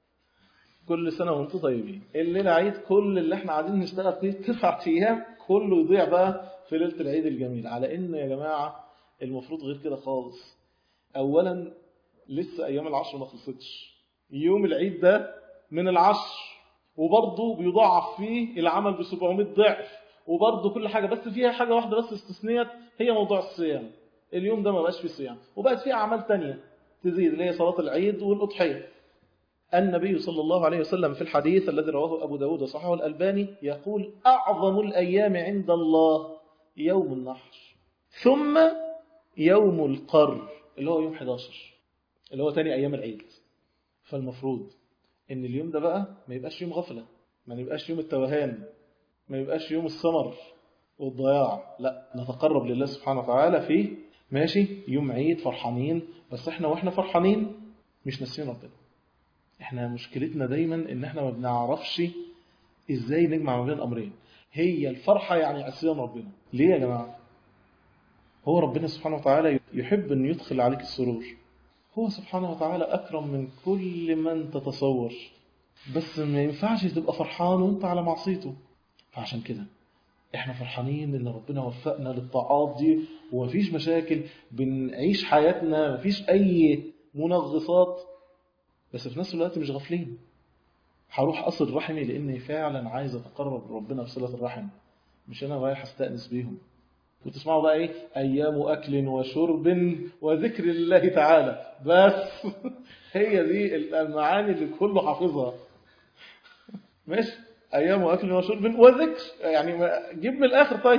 كل سنة وانتم طيبين الليلة عيد كل اللي احنا قاعدين نشتغل فيه تسع أيام كله يضيع بقى في ليلة العيد الجميل على إن يا جماعة المفروض غير كده خالص أولا لسه أيام العشر ما خلصتش يوم العيد ده من العشر وبرضه بيضاعف فيه العمل ب 700 ضعف وبرضه كل حاجة بس فيها حاجة واحدة بس استثنيت هي موضوع الصيام اليوم ده ما بقاش فيه صيام وبقت فيه أعمال تانية تزيد اللي هي صلاة العيد والأضحية النبي صلى الله عليه وسلم في الحديث الذي رواه أبو داود وصححه الألباني يقول أعظم الأيام عند الله يوم النحر ثم يوم القر اللي هو يوم 11 اللي هو تاني أيام العيد فالمفروض ان اليوم ده بقى ما يبقاش يوم غفلة ما يبقاش يوم التوهان ما يبقاش يوم السمر والضياع لا نتقرب لله سبحانه وتعالى فيه ماشي يوم عيد فرحانين بس احنا واحنا فرحانين مش ناسيين ربنا احنا مشكلتنا دايما ان احنا ما بنعرفش ازاي نجمع ما بين الامرين هي الفرحة يعني عصيان ربنا ليه يا جماعة هو ربنا سبحانه وتعالى يحب أن يدخل عليك السرور هو سبحانه وتعالى أكرم من كل من تتصور بس ما ينفعش تبقى فرحان وانت على معصيته فعشان كده احنا فرحانين ان ربنا وفقنا للطاعات دي ومفيش مشاكل بنعيش حياتنا مفيش اي منغصات بس في نفس الوقت مش غافلين هروح اصل رحمي لاني فعلا عايز اتقرب لربنا بصله الرحم مش انا رايح استانس بيهم وتسمعوا بقى ايه ايام اكل وشرب وذكر الله تعالى بس هي دي المعاني اللي كله حافظها ماشي ايام اكل وشرب وذكر يعني جيب من الاخر طيب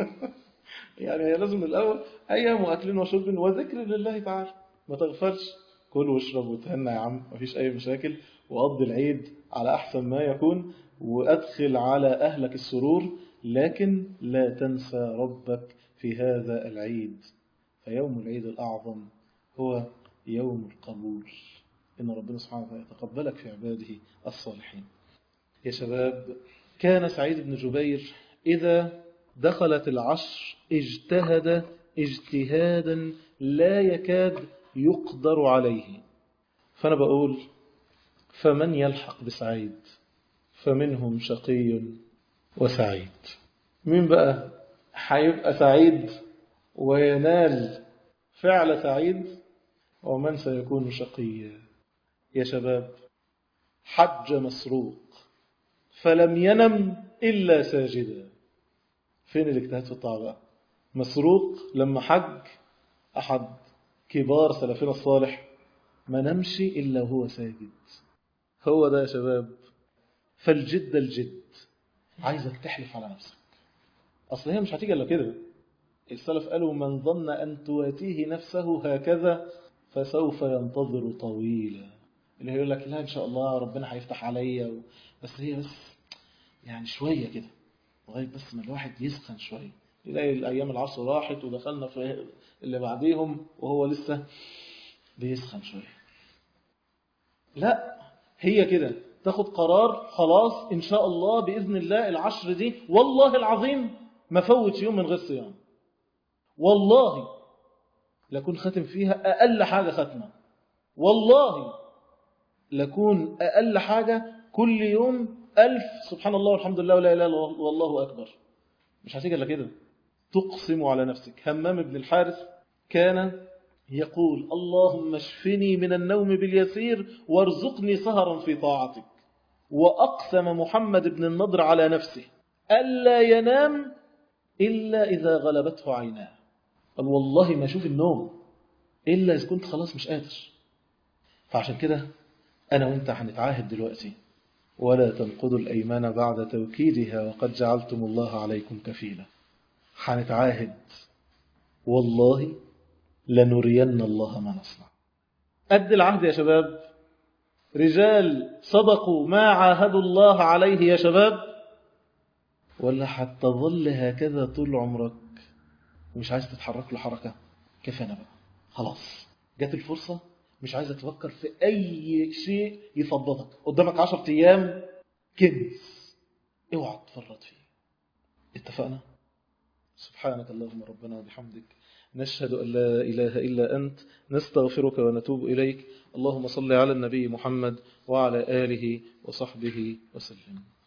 يعني هي لازم من الاول ايام اكل وشرب وذكر لله تعالى ما تغفلش كل واشرب وتهنى يا عم مفيش اي مشاكل وقضي العيد على احسن ما يكون وادخل على اهلك السرور لكن لا تنسى ربك في هذا العيد فيوم العيد الأعظم هو يوم القبول إن ربنا سبحانه وتعالى يتقبلك في عباده الصالحين يا شباب كان سعيد بن جبير إذا دخلت العشر اجتهد اجتهادا لا يكاد يقدر عليه فأنا بقول فمن يلحق بسعيد فمنهم شقي وسعيد مين بقى هيبقى سعيد وينال فعل سعيد ومن سيكون شقيا يا شباب حج مسروق فلم ينم إلا ساجدا فين الاجتهاد في الطاعة بقى مسروق لما حج أحد كبار سلفنا الصالح ما نمشي إلا هو ساجد هو ده يا شباب فالجد الجد عايزك تحلف على نفسك أصل هي مش هتيجي إلا كده السلف قالوا من ظن أن تواتيه نفسه هكذا فسوف ينتظر طويلا اللي يقول لك لا إن شاء الله ربنا هيفتح عليا و... بس هي بس يعني شوية كده لغاية بس ما الواحد يسخن شوية يلاقي الأيام العصر راحت ودخلنا في اللي بعديهم وهو لسه بيسخن شوية لا هي كده تاخد قرار خلاص إن شاء الله بإذن الله العشر دي والله العظيم ما فوت يوم من غير صيام والله لكون ختم فيها أقل حاجة ختمة والله لكون أقل حاجة كل يوم ألف سبحان الله والحمد لله ولا إله إلا الله والله أكبر مش هتيجي إلا كده تقسم على نفسك همام بن الحارث كان يقول اللهم اشفني من النوم باليسير وارزقني سهرا في طاعتك وأقسم محمد بن النضر على نفسه ألا ينام إلا إذا غلبته عيناه قال والله ما أشوف النوم إلا إذا كنت خلاص مش قادر فعشان كده أنا وإنت هنتعاهد دلوقتي ولا تنقضوا الأيمان بعد توكيدها وقد جعلتم الله عليكم كفيلا هنتعاهد والله لنرين الله ما نصنع قد العهد يا شباب رجال صدقوا ما عاهدوا الله عليه يا شباب ولا هتظل هكذا طول عمرك ومش عايز تتحرك له حركة كفانا بقى خلاص جت الفرصة مش عايز تفكر في أي شيء يفضلك قدامك عشرة أيام كنز اوعى تفرط فيه اتفقنا سبحانك اللهم ربنا وبحمدك نشهد أن لا إله إلا أنت نستغفرك ونتوب إليك اللهم صل على النبي محمد وعلى آله وصحبه وسلم